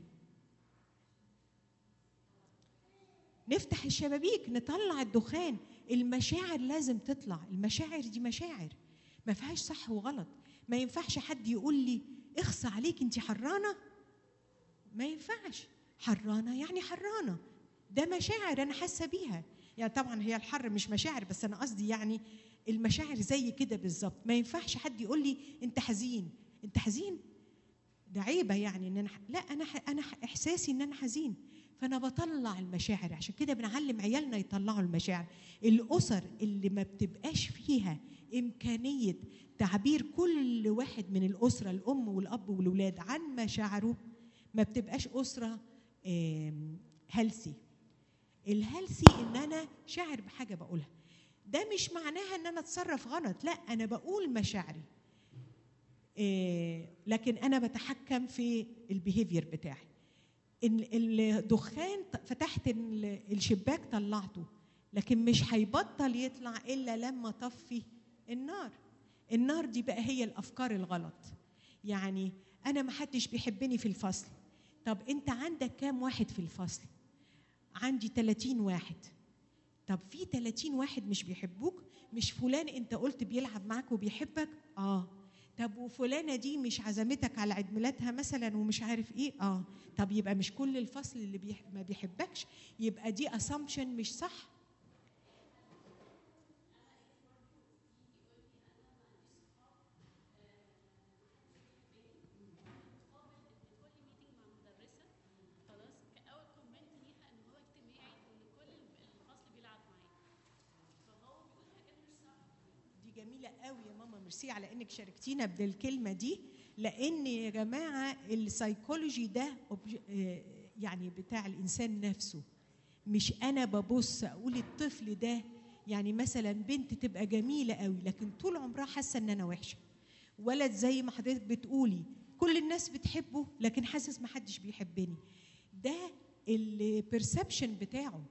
نفتح الشبابيك نطلع الدخان المشاعر لازم تطلع المشاعر دي مشاعر ما فيهاش صح وغلط ما ينفعش حد يقول لي اخصى عليك انت حرانه ما ينفعش حرانه يعني حرانه ده مشاعر انا حاسه بيها يعني طبعا هي الحر مش مشاعر بس انا قصدي يعني المشاعر زي كده بالظبط ما ينفعش حد يقول لي انت حزين انت حزين ده عيبه يعني ان انا ح... لا انا ح... انا ح... احساسي ان انا حزين فانا بطلع المشاعر عشان كده بنعلم عيالنا يطلعوا المشاعر الاسر اللي ما بتبقاش فيها امكانيه تعبير كل واحد من الاسره الام والاب والولاد عن مشاعره ما بتبقاش اسره هيلثي الهيلثي ان انا شاعر بحاجه بقولها ده مش معناها ان انا اتصرف غلط لا انا بقول مشاعري إيه لكن انا بتحكم في البيهيفير بتاعي إن الدخان فتحت ال- الشباك طلعته لكن مش هيبطل يطلع الا لما اطفي النار النار دي بقى هي الافكار الغلط يعني انا ما حدش بيحبني في الفصل طب انت عندك كام واحد في الفصل عندي 30 واحد طب في 30 واحد مش بيحبوك مش فلان انت قلت بيلعب معاك وبيحبك اه طب وفلانه دي مش عزمتك على عيد ميلادها مثلا ومش عارف ايه اه طب يبقى مش كل الفصل اللي بيح... ما بيحبكش يبقى دي اسامبشن مش صح خلاص كأول كومنت ليها ان هو اجتماعي وان كل الفصل بيلعب معاه فهو بيقول حاجات مش صح دي جميلة قوي يا ماما ميرسي على انك شاركتينا بالكلمة دي لان يا جماعة السايكولوجي ده obj- آه، يعني بتاع الانسان نفسه مش انا ببص اقول الطفل ده يعني مثلا بنت تبقى جميلة قوي لكن طول عمرها حاسة ان انا وحشة ولد زي ما حضرتك بتقولي كل الناس بتحبه لكن حاسس ما حدش بيحبني ده البرسبشن بتاعه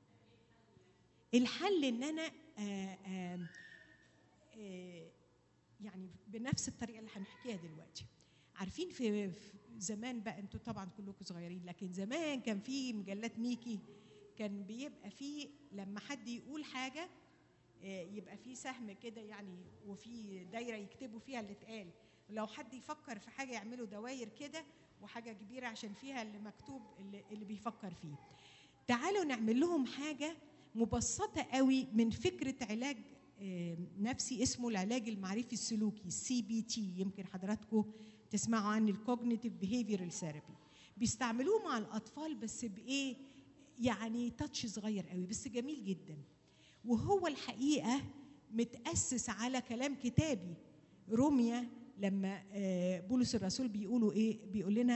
الحل ان انا آه آه آه، يعني بنفس الطريقه اللي هنحكيها دلوقتي عارفين في في زمان بقى انتوا طبعا كلكم صغيرين لكن زمان كان في مجلات ميكي كان بيبقى في لما حد يقول حاجه آه، يبقى في سهم كده يعني وفي دايره يكتبوا فيها اللي اتقال لو حد يفكر في حاجه يعملوا دواير كده وحاجه كبيره عشان فيها اللي مكتوب اللي, اللي بيفكر فيه تعالوا نعمل لهم حاجه مبسطه قوي من فكره علاج آه، نفسي اسمه العلاج المعرفي السلوكي السي بي تي يمكن حضراتكم تسمعوا عن الكوجنيتيف بيهيفيرال ثيرابي بيستعملوه مع الاطفال بس بايه يعني تاتش صغير قوي بس جميل جدا وهو الحقيقه متاسس على كلام كتابي روميا لما آه، بولس الرسول بيقولوا ايه بيقول لنا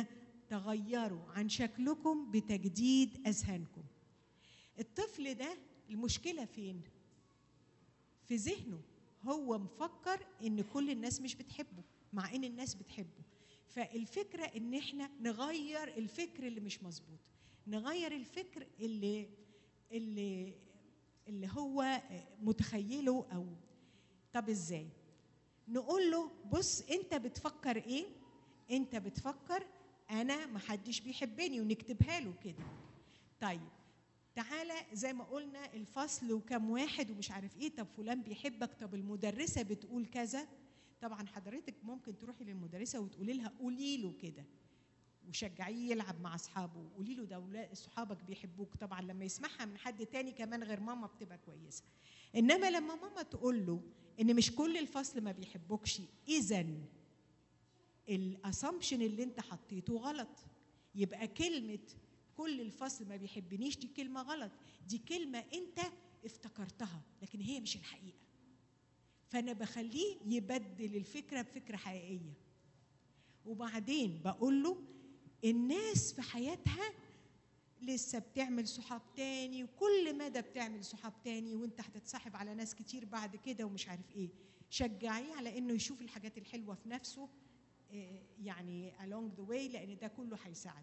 تغيروا عن شكلكم بتجديد اذهانكم الطفل ده المشكله فين في ذهنه هو مفكر ان كل الناس مش بتحبه مع ان الناس بتحبه فالفكره ان احنا نغير الفكر اللي مش مظبوط نغير الفكر اللي اللي اللي هو متخيله او طب ازاي نقول له بص انت بتفكر ايه انت بتفكر انا محدش بيحبني ونكتبها له كده طيب تعالى زي ما قلنا الفصل وكم واحد ومش عارف ايه طب فلان بيحبك طب المدرسه بتقول كذا طبعا حضرتك ممكن تروحي للمدرسه وتقولي لها قولي له كده وشجعيه يلعب مع اصحابه قولي له ده ولا- صحابك بيحبوك طبعا لما يسمعها من حد تاني كمان غير ماما بتبقى كويسه انما لما ماما تقول له ان مش كل الفصل ما بيحبوكش اذا الاسامبشن اللي انت حطيته غلط يبقى كلمه كل الفصل ما بيحبنيش دي كلمه غلط دي كلمه انت افتكرتها لكن هي مش الحقيقه فانا بخليه يبدل الفكره بفكره حقيقيه وبعدين بقول له الناس في حياتها لسه بتعمل صحاب تاني وكل مدى بتعمل صحاب تاني وانت هتتصاحب على ناس كتير بعد كده ومش عارف ايه شجعيه على انه يشوف الحاجات الحلوه في نفسه آه، يعني along the way لان ده كله هيساعده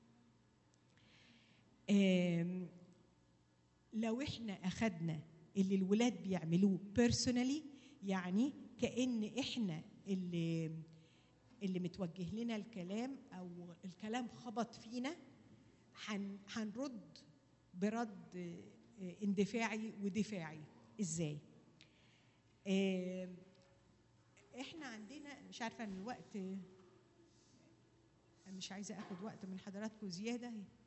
آم، لو احنا اخدنا اللي الولاد بيعملوه personally يعني كأن احنا اللي اللي متوجه لنا الكلام او الكلام خبط فينا هن- هنرد برد آه، اندفاعي ودفاعي ازاي آم، احنا عندنا مش عارفه ان الوقت مش عايزه اخد وقت من حضراتكم زياده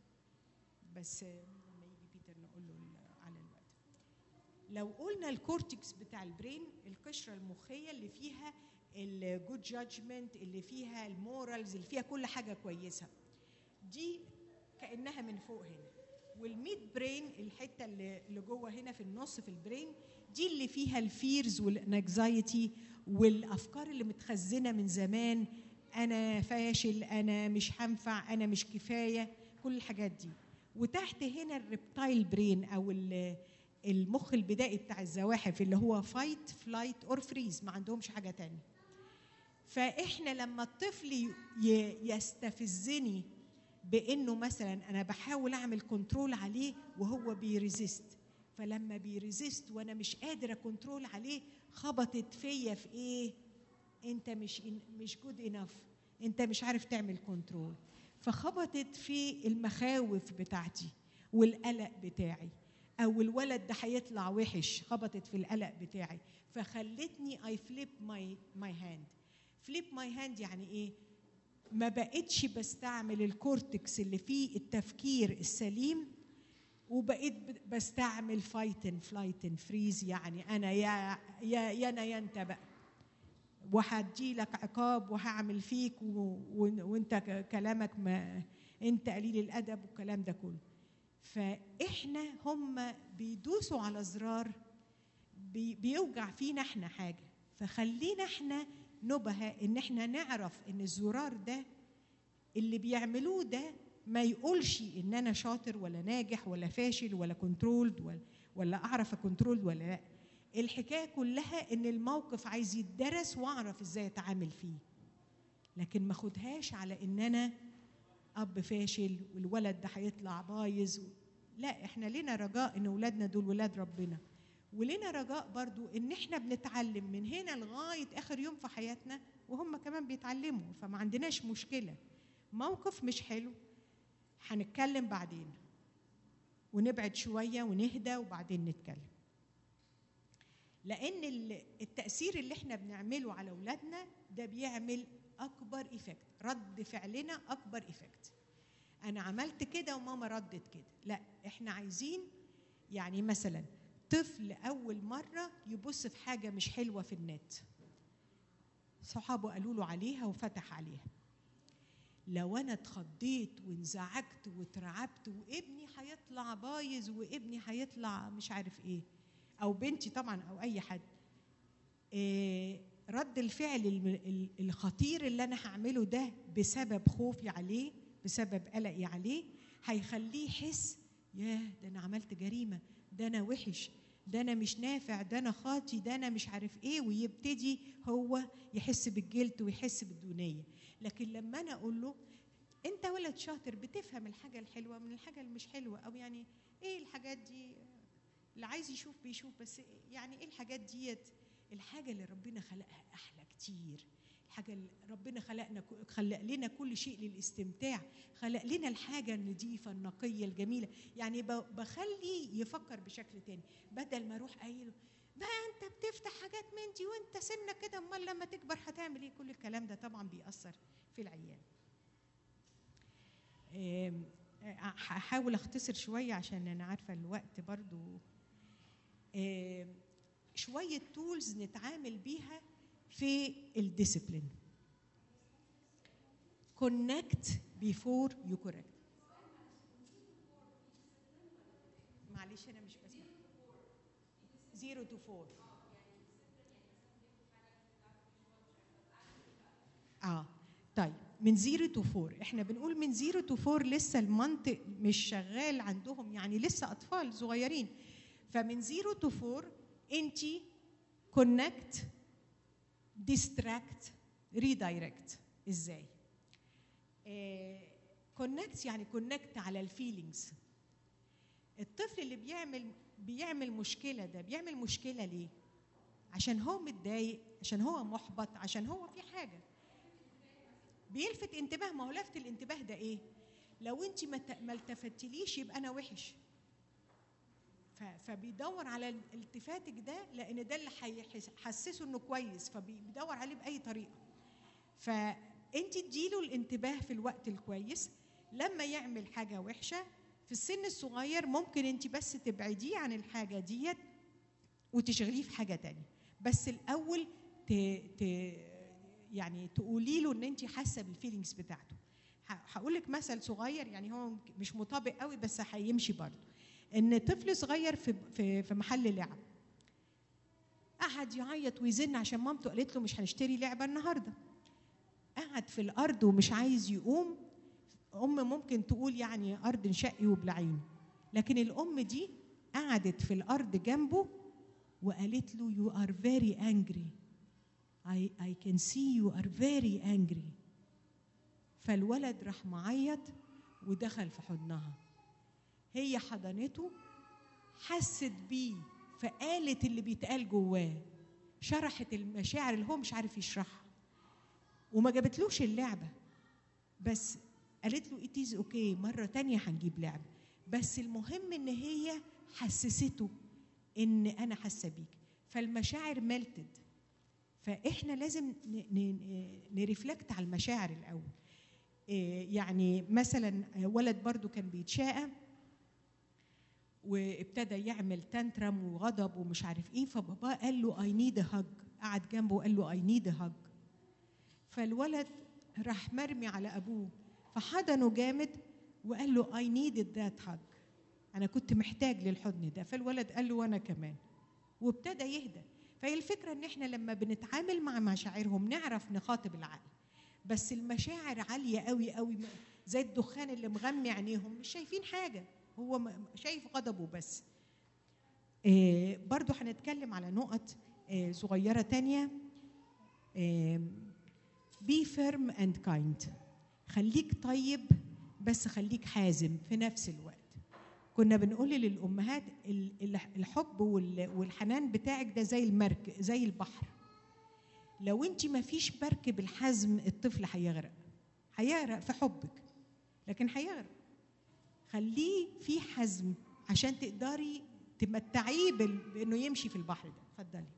بس لما يجي بيتر نقول له ال- على الوقت لو قلنا الكورتكس بتاع البرين القشره المخيه اللي فيها الجود جادجمنت اللي فيها المورالز اللي فيها كل حاجه كويسه دي كانها من فوق هنا والميد برين الحته اللي اللي جوه هنا في النص في البرين دي اللي فيها الفيرز والانكزايتي والافكار اللي متخزنه من زمان انا فاشل انا مش هنفع انا مش كفايه كل الحاجات دي وتحت هنا الريبتايل برين او ال- المخ البدائي بتاع الزواحف اللي هو فايت فلايت اور فريز ما عندهمش حاجه تانية فاحنا لما الطفل ي- ي- يستفزني بانه مثلا انا بحاول اعمل كنترول عليه وهو بيريزيست فلما بيريزيست وانا مش قادره كنترول عليه خبطت فيا في ايه انت مش مش جود انف انت مش عارف تعمل كنترول فخبطت في المخاوف بتاعتي والقلق بتاعي او الولد ده هيطلع وحش خبطت في القلق بتاعي فخلتني اي فليب ماي ماي هاند فليب ماي هاند يعني ايه ما بقتش بستعمل الكورتكس اللي فيه التفكير السليم وبقيت ب- بستعمل فايت اند فلايت اند فريز يعني انا يا يا يا انا يا انت بقى وهدي لك عقاب وهعمل فيك و... و... وانت ك- كلامك ما انت قليل الادب والكلام ده كله فاحنا هم بيدوسوا على زرار بي... بيوجع فينا احنا حاجه فخلينا احنا نبهة ان احنا نعرف ان الزرار ده اللي بيعملوه ده ما يقولش ان انا شاطر ولا ناجح ولا فاشل ولا كنترولد ولا ولا اعرف اكنترول ولا لا الحكايه كلها ان الموقف عايز يتدرس واعرف ازاي اتعامل فيه لكن ما خدهاش على ان انا اب فاشل والولد ده هيطلع بايظ لا احنا لنا رجاء ان اولادنا دول ولاد ربنا ولنا رجاء برضو ان احنا بنتعلم من هنا لغايه اخر يوم في حياتنا وهم كمان بيتعلموا فما عندناش مشكله موقف مش حلو هنتكلم بعدين ونبعد شويه ونهدى وبعدين نتكلم لان ال- التاثير اللي احنا بنعمله على اولادنا ده بيعمل اكبر ايفكت رد فعلنا اكبر ايفكت انا عملت كده وماما ردت كده لا احنا عايزين يعني مثلا طفل اول مره يبص في حاجه مش حلوه في النت صحابه قالوا له عليها وفتح عليها لو انا اتخضيت وانزعجت واترعبت وابني هيطلع بايظ وابني هيطلع مش عارف ايه او بنتي طبعا او اي حد إيه رد الفعل الم- ال- الخطير اللي انا هعمله ده بسبب خوفي عليه بسبب قلقي عليه هيخليه يحس ياه ده انا عملت جريمه ده انا وحش ده انا مش نافع ده انا خاطي ده انا مش عارف ايه ويبتدي هو يحس بالجلد ويحس بالدونيه لكن لما انا اقول له انت ولد شاطر بتفهم الحاجه الحلوه من الحاجه اللي مش حلوه او يعني ايه الحاجات دي اللي عايز يشوف بيشوف بس يعني ايه الحاجات ديت الحاجه اللي ربنا خلقها احلى كتير الحاجه اللي ربنا خلقنا خلق لنا كل شيء للاستمتاع خلق لنا الحاجه النظيفه النقيه الجميله يعني ب- بخلي يفكر بشكل تاني بدل ما اروح قايله بقى انت بتفتح حاجات من دي وانت سنك كده امال لما تكبر هتعمل ايه كل الكلام ده طبعا بيأثر في العيال آم، هحاول اختصر شويه عشان انا عارفه الوقت برضو آم، شويه تولز نتعامل بيها في الديسيبلين connect before you correct معلش انا مش بسمع 0 to 4 اه طيب من 0 تو 4 احنا بنقول من 0 تو 4 لسه المنطق مش شغال عندهم يعني لسه اطفال صغيرين فمن 0 تو 4 انت كونكت ديستراكت ريدايركت ازاي كونكت يعني كونكت على الفيلينجز الطفل اللي بيعمل بيعمل مشكله ده بيعمل مشكله ليه عشان هو متضايق عشان هو محبط عشان هو في حاجه بيلفت انتباه ما هو لفت الانتباه ده ايه لو انت ما ت- ما التفتليش يبقى انا وحش ف- فبيدور على التفاتك ده لان ده اللي هيحسسه انه كويس فبيدور عليه باي طريقه فانت اديله الانتباه في الوقت الكويس لما يعمل حاجه وحشه في السن الصغير ممكن انت بس تبعديه عن الحاجه ديت وتشغليه في حاجه تانية بس الاول ت... ت... يعني تقولي له ان انت حاسه بالفيلينجز بتاعته هقول لك مثل صغير يعني هو مش مطابق قوي بس هيمشي برضه ان طفل صغير في في في محل لعب قعد يعيط ويزن عشان مامته قالت له مش هنشتري لعبه النهارده قعد في الارض ومش عايز يقوم ام ممكن تقول يعني ارض شقي وبلعين لكن الام دي قعدت في الارض جنبه وقالت له you are very angry I, I can see you are very angry فالولد راح معيط ودخل في حضنها هي حضنته حست بيه فقالت اللي بيتقال جواه شرحت المشاعر اللي هو مش عارف يشرحها وما جابتلوش اللعبة بس قالت له اتيز اوكي مرة تانية هنجيب لعبة بس المهم ان هي حسسته ان انا حاسة بيك فالمشاعر ملتد فاحنا لازم نرفلكت على المشاعر الاول يعني مثلا ولد برضو كان بيتشاقى وابتدى يعمل تانترم وغضب ومش عارف ايه فباباه قال له اي نيد هاج قعد جنبه وقال له اي نيد هاج فالولد راح مرمي على ابوه فحضنه جامد وقال له اي نيد ذات هاج انا كنت محتاج للحضن ده فالولد قال له وانا كمان وابتدى يهدى فهي الفكره ان احنا لما بنتعامل مع مشاعرهم نعرف نخاطب العقل بس المشاعر عاليه قوي قوي زي الدخان اللي مغمي عينيهم مش شايفين حاجه هو شايف غضبه بس آه برضو هنتكلم على نقط آه صغيره تانية بي فيرم اند كايند خليك طيب بس خليك حازم في نفس الوقت كنا بنقول للامهات الحب والحنان بتاعك ده زي المركب زي البحر لو انت ما فيش مركب الحزم الطفل هيغرق هيغرق في حبك لكن هيغرق خليه في حزم عشان تقدري تمتعيه بانه يمشي في البحر ده اتفضلي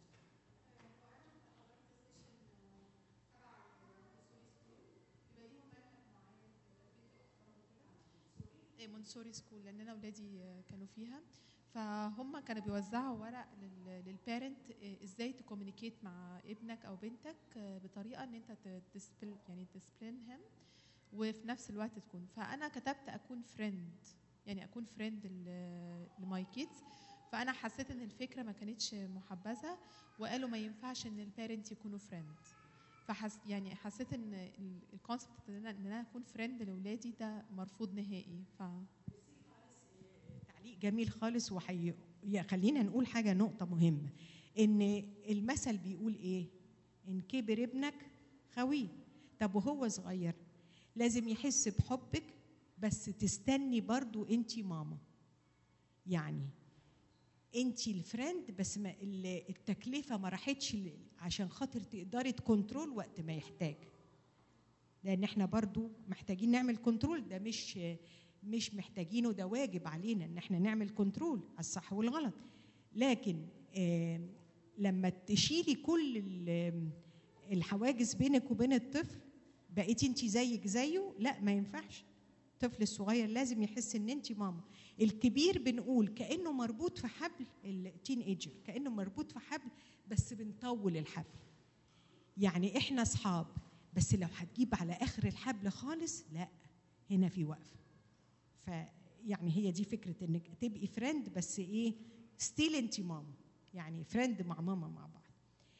مونسوري سكول لان انا اولادي كانوا فيها فهم كانوا بيوزعوا ورق للبيرنت ازاي تكومينيكيت مع ابنك او بنتك بطريقه ان انت تدسبل يعني تسبلين هم وفي نفس الوقت تكون فانا كتبت اكون فريند يعني اكون فريند لماي كيدز فانا حسيت ان الفكره ما كانتش محبذه وقالوا ما ينفعش ان البيرنت يكونوا فريند فحس يعني حسيت ان الكونسبت ان انا ان انا اكون فريند لاولادي ده مرفوض نهائي ف تعليق جميل خالص وحي يا خلينا نقول حاجه نقطه مهمه ان المثل بيقول ايه ان كبر ابنك خويه طب وهو صغير لازم يحس بحبك بس تستني برضو انت ماما يعني انت الفريند بس ما ال- التكلفه ما راحتش ل- عشان خاطر تقدري تكنترول وقت ما يحتاج لان احنا برضو محتاجين نعمل كنترول ده مش مش محتاجينه ده واجب علينا ان احنا نعمل كنترول على الصح والغلط لكن آم، لما تشيلي كل ال- الحواجز بينك وبين الطفل بقيتي انت زيك زيه لا ما ينفعش الطفل الصغير لازم يحس ان انت ماما الكبير بنقول كانه مربوط في حبل التين ايجر كانه مربوط في حبل بس بنطول الحبل يعني احنا اصحاب بس لو هتجيب على اخر الحبل خالص لا هنا في وقفه فيعني هي دي فكره انك تبقي فريند بس ايه ستيل انت ماما يعني فريند مع ماما مع بعض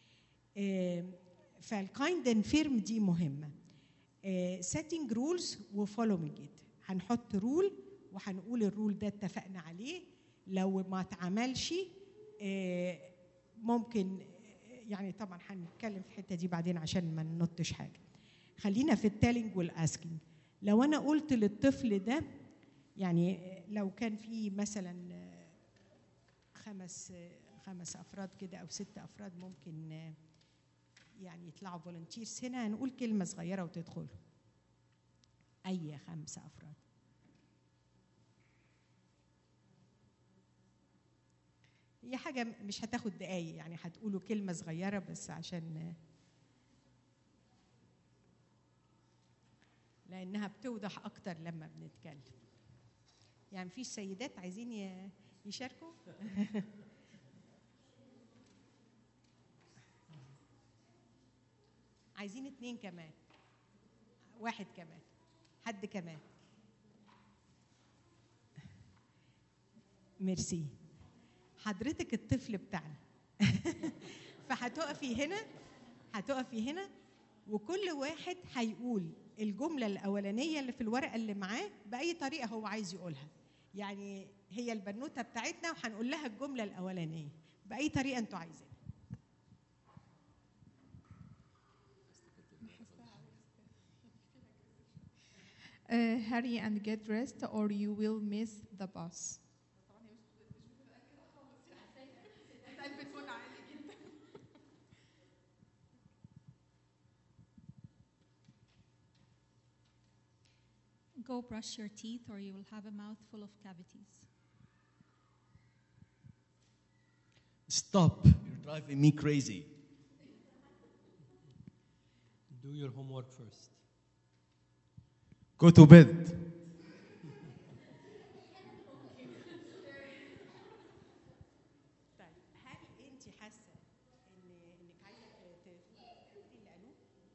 فالكايند اند فيرم دي مهمه سيتنج رولز وفولوينج ات هنحط رول وهنقول الرول ده اتفقنا عليه لو ما اتعملش آه، ممكن آه، يعني طبعا هنتكلم في الحته دي بعدين عشان ما ننطش حاجه خلينا في التيلينج والاسكينج لو انا قلت للطفل ده يعني لو كان في مثلا آه، خمس آه، خمس افراد كده او ست افراد ممكن آه، يعني يطلعوا فولنتيرز هنا هنقول كلمه صغيره وتدخلوا اي خمسه افراد هي حاجه مش هتاخد دقايق يعني هتقولوا كلمه صغيره بس عشان لانها بتوضح اكتر لما بنتكلم يعني في سيدات عايزين ي- يشاركوا عايزين اتنين كمان واحد كمان حد كمان ميرسي حضرتك الطفل بتاعنا فهتقفي هنا هتقفي هنا وكل واحد هيقول الجملة الأولانية اللي في الورقة اللي معاه بأي طريقة هو عايز يقولها يعني هي البنوتة بتاعتنا وهنقول لها الجملة الأولانية بأي طريقة أنتوا عايزينها Uh, hurry and get dressed or you will miss the bus. Go brush your teeth, or you will have a mouth full of cavities. Stop. You're driving me crazy. Do your homework first. Go to bed. طيب هل انت حاسه ان انك عايزه ت- ت- تقولي اللي قالوه؟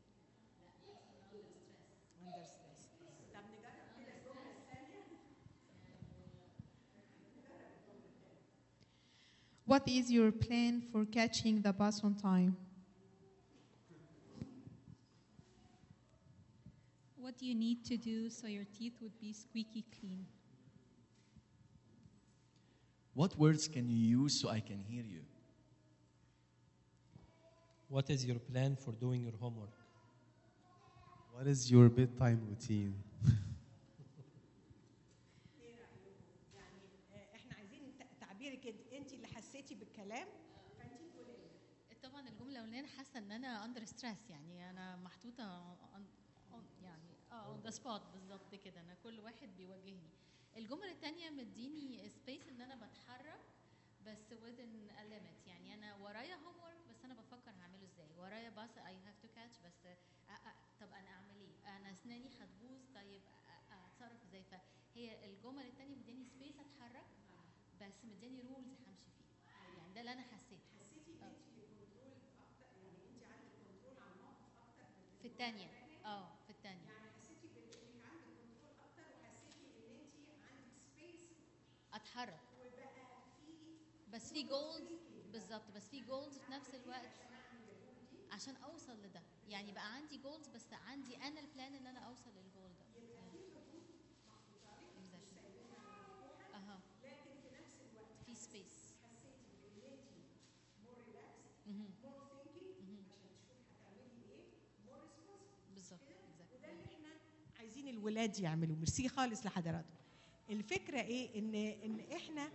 اندر ستريس طب نجرب كده الجمله الثانيه What is your plan for catching the bus on time? What do you need to do so your teeth would be squeaky clean? What words can you use so I can hear you? What is your plan for doing your homework? What is your bedtime routine? يعني آه، احنا عايزين ت- تعبيرك انت انت اللي حسيتي بالكلام فانت تقولي لنا طبعا الجمله الاولانيه أنا حاسه ان انا اندر ستريس يعني انا محطوطه on- on- يعني اه اون ذا سبوت بالظبط كده انا كل واحد بيواجهني الجمله الثانيه مديني سبيس ان انا بتحرك بس within a limit يعني انا ورايا هوم ورك بس انا بفكر هعمله ازاي ورايا باص اي هاف تو كاتش بس أ- أ- طب انا اعمل ايه انا اسناني هتبوظ طيب أ- أ- اتصرف ازاي فهي الجمل الثانيه مديني سبيس اتحرك بس مديني رولز همشي فيها يعني ده اللي انا حسيته في الثانية اه في الثانية يعني حسيتي بانك عندك كنترول اكتر وحسيتي ان انت عندك سبيس اتحرك بس في جولز بالظبط بس في جولز في نفس الوقت عشان اوصل لده يعني بقى عندي جولز بس عندي انا البلان ان انا اوصل للجول ده Exactly. اها في سبيس بالظبط وده اللي احنا عايزين الولاد يعملوا ميرسي خالص لحضراتكم الفكره ايه ان ان احنا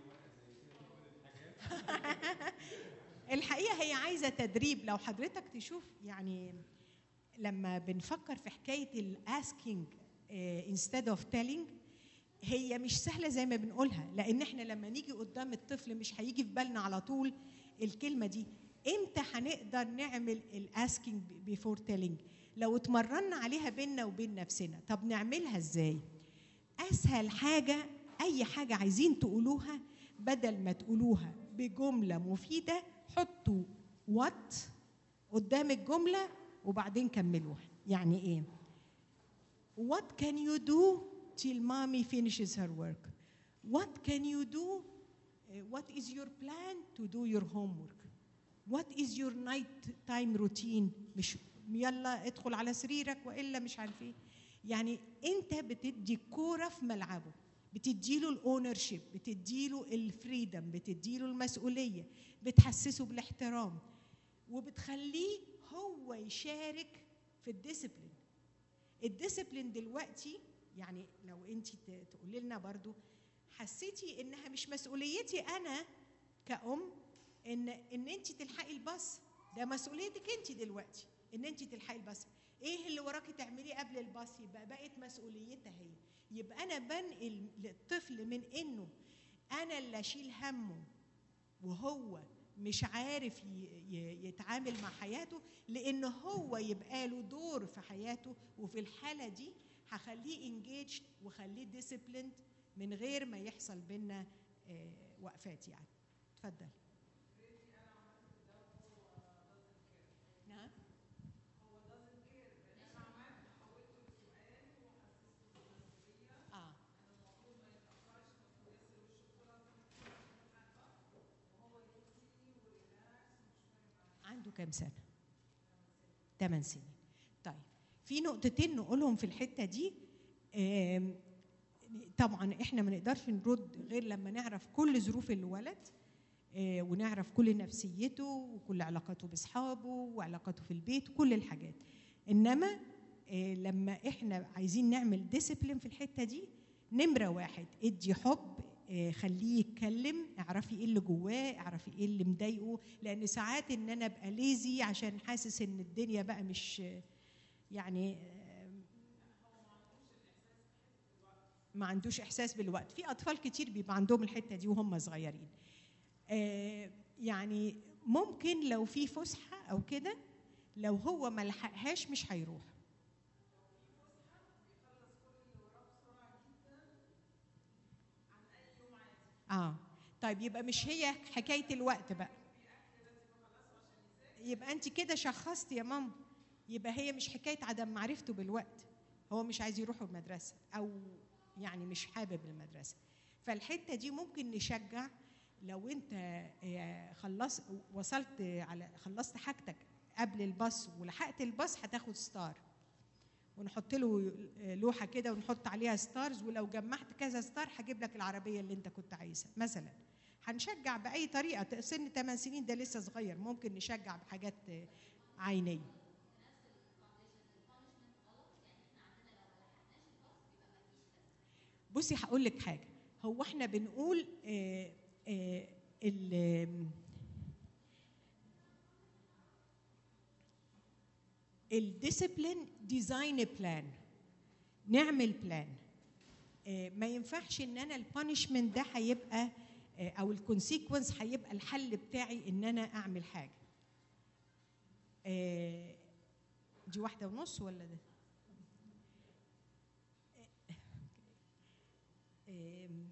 الحقيقه هي عايزه تدريب لو حضرتك تشوف يعني لما بنفكر في حكايه الاسكينج انستيد اوف تيلينج هي مش سهله زي ما بنقولها لان احنا لما نيجي قدام الطفل مش هيجي في بالنا على طول الكلمه دي امتى هنقدر نعمل الاسكينج بيفور تيلينج لو اتمرنا عليها بينا وبين نفسنا طب نعملها ازاي اسهل حاجه اي حاجه عايزين تقولوها بدل ما تقولوها بجمله مفيده حطوا وات قدام الجمله وبعدين كملوها يعني ايه what can you do till mommy finishes her work what can you do uh, what is your plan to do your homework what is your night time routine مش يلا ادخل على سريرك والا مش عارف ايه يعني انت بتدي كوره في ملعبه بتديله الاونر شيب بتديله الفريدم بتديله المسؤوليه بتحسسه بالاحترام وبتخليه هو يشارك في الديسيبلين الديسيبلين دلوقتي يعني لو انت تقولي لنا برضو حسيتي انها مش مسؤوليتي انا كأم ان ان انت تلحقي الباص ده مسؤوليتك انت دلوقتي ان انت تلحقي الباص ايه اللي وراكي تعمليه قبل الباص يبقى بقت مسؤوليتها هي يبقى انا بنقل للطفل من انه انا اللي اشيل همه وهو مش عارف ي- ي- يتعامل مع حياته لان هو يبقى له دور في حياته وفي الحاله دي هخليه انجيج وخليه ديسيبليند من غير ما يحصل بينا آه، وقفات يعني اتفضل نعم اه عنده كام سنة؟ 8 سنين. طيب في نقطتين نقولهم في الحتة دي آم، طبعا احنا ما نقدرش نرد غير لما نعرف كل ظروف الولد آه، ونعرف كل نفسيته وكل علاقاته باصحابه وعلاقاته في البيت كل الحاجات انما آه، لما احنا عايزين نعمل ديسيبلين في الحته دي نمره واحد ادي حب آه، خليه يتكلم اعرفي ايه اللي جواه اعرفي ايه اللي مضايقه لان ساعات ان انا ابقى ليزي عشان حاسس ان الدنيا بقى مش آه، يعني آه، ما عندوش احساس بالوقت في اطفال كتير بيبقى عندهم الحته دي وهم صغيرين آه، يعني ممكن لو في فسحه او كده لو هو ما لحقهاش مش هيروح اه طيب يبقى مش هي حكايه الوقت بقى يبقى انت كده شخصتي يا ماما يبقى هي مش حكايه عدم معرفته بالوقت هو مش عايز يروح المدرسه او يعني مش حابب المدرسه فالحته دي ممكن نشجع لو انت آه، خلص وصلت على خلصت حاجتك قبل الباص ولحقت الباص هتاخد ستار ونحط له لوحه كده ونحط عليها ستارز ولو جمعت كذا ستار هجيب لك العربيه اللي انت كنت عايزها مثلا هنشجع باي طريقه سن 8 سنين ده لسه صغير ممكن نشجع بحاجات آه، عينيه بصي هقول لك حاجه هو احنا بنقول آه، آه، ال الديسيبلين ديزاين بلان نعمل بلان ما ينفعش ان انا البانشمنت ده هيبقى آه، او الكونسيكونس هيبقى الحل بتاعي ان انا اعمل حاجه آه، دي واحده ونص ولا ده آم،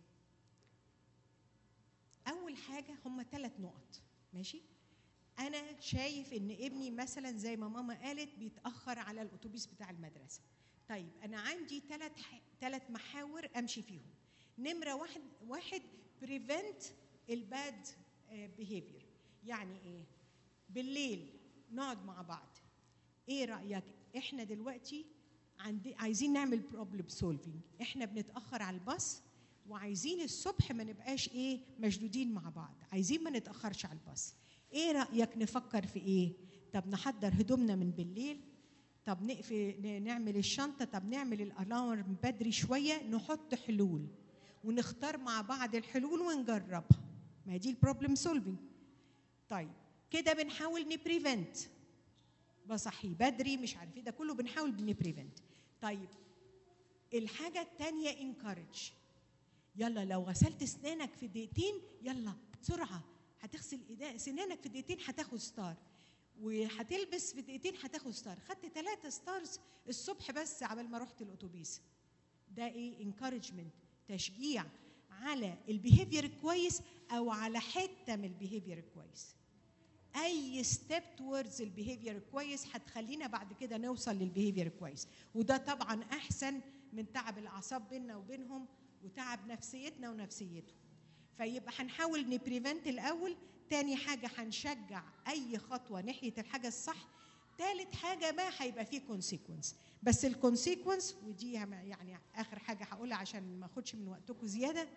اول حاجه هم ثلاث نقط ماشي انا شايف ان ابني مثلا زي ما ماما قالت بيتاخر على الاتوبيس بتاع المدرسه طيب انا عندي ثلاث ثلاث محاور امشي فيهم نمره واحد واحد بريفنت الباد بيهيفير يعني ايه بالليل نقعد مع بعض ايه رايك احنا دلوقتي عندي عايزين نعمل بروبلم سولفينج احنا بنتاخر على الباص وعايزين الصبح ما نبقاش ايه مشدودين مع بعض عايزين ما نتاخرش على الباص ايه رايك نفكر في ايه طب نحضر هدومنا من بالليل طب نقفل ن- نعمل الشنطه طب نعمل الالارم بدري شويه نحط حلول ونختار مع بعض الحلول ونجربها ما هي دي البروبلم سولفينج طيب كده بنحاول نبريفنت بصحي بدري مش عارف ايه ده كله بنحاول نبريفنت طيب الحاجه الثانيه انكارج يلا لو غسلت اسنانك في دقيقتين يلا بسرعه هتغسل إيدا- سنانك في دقيقتين هتاخد ستار وهتلبس في دقيقتين هتاخد ستار خدت ثلاثة ستارز الصبح بس عبال ما رحت الاتوبيس ده ايه انكارجمنت تشجيع على البيهيفير الكويس او على حته من البيهيفير الكويس اي ستيب توردز البيهيفير الكويس هتخلينا بعد كده نوصل للبيهيفير الكويس وده طبعا احسن من تعب الاعصاب بيننا وبينهم وتعب نفسيتنا ونفسيتهم فيبقى هنحاول نبريفنت الاول تاني حاجه هنشجع اي خطوه ناحيه الحاجه الصح تالت حاجه ما هيبقى فيه كونسيكونس بس الكونسيكونس ودي يعني اخر حاجه هقولها عشان ما اخدش من وقتكم زياده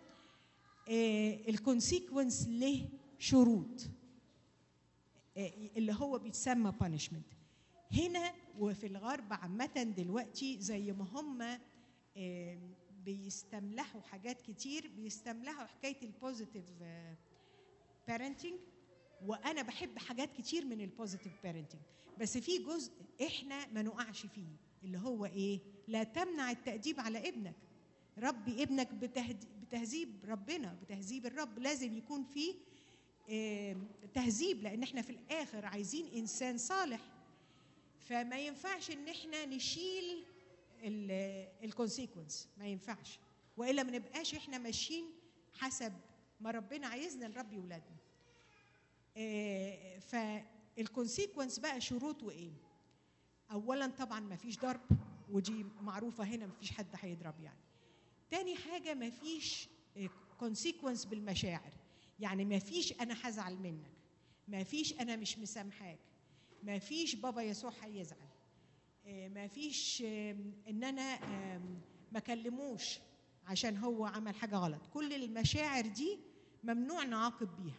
الكونسيكونس له شروط آه، اللي هو بيتسمى بانشمنت هنا وفي الغرب عامة دلوقتي زي ما هم آه، بيستملحوا حاجات كتير بيستملحوا حكاية البوزيتيف بارنتنج وانا بحب حاجات كتير من البوزيتيف بارنتنج بس في جزء احنا ما نقعش فيه اللي هو ايه لا تمنع التأديب على ابنك ربي ابنك بتهد- بتهذيب ربنا بتهذيب الرب لازم يكون فيه آه، تهذيب لان احنا في الاخر عايزين انسان صالح فما ينفعش ان احنا نشيل الكونسيكونس ما ينفعش والا ما نبقاش احنا ماشيين حسب ما ربنا عايزنا نربي ولادنا آه، فالكونسيكونس بقى شروطه ايه اولا طبعا ما فيش ضرب ودي معروفه هنا ما فيش حد هيضرب يعني تاني حاجه ما فيش كونسيكونس بالمشاعر يعني ما فيش انا هزعل منك ما فيش انا مش مسامحاك ما فيش بابا يسوع هيزعل آه، ما فيش آم، ان انا آم، ما كلموش عشان هو عمل حاجه غلط كل المشاعر دي ممنوع نعاقب بيها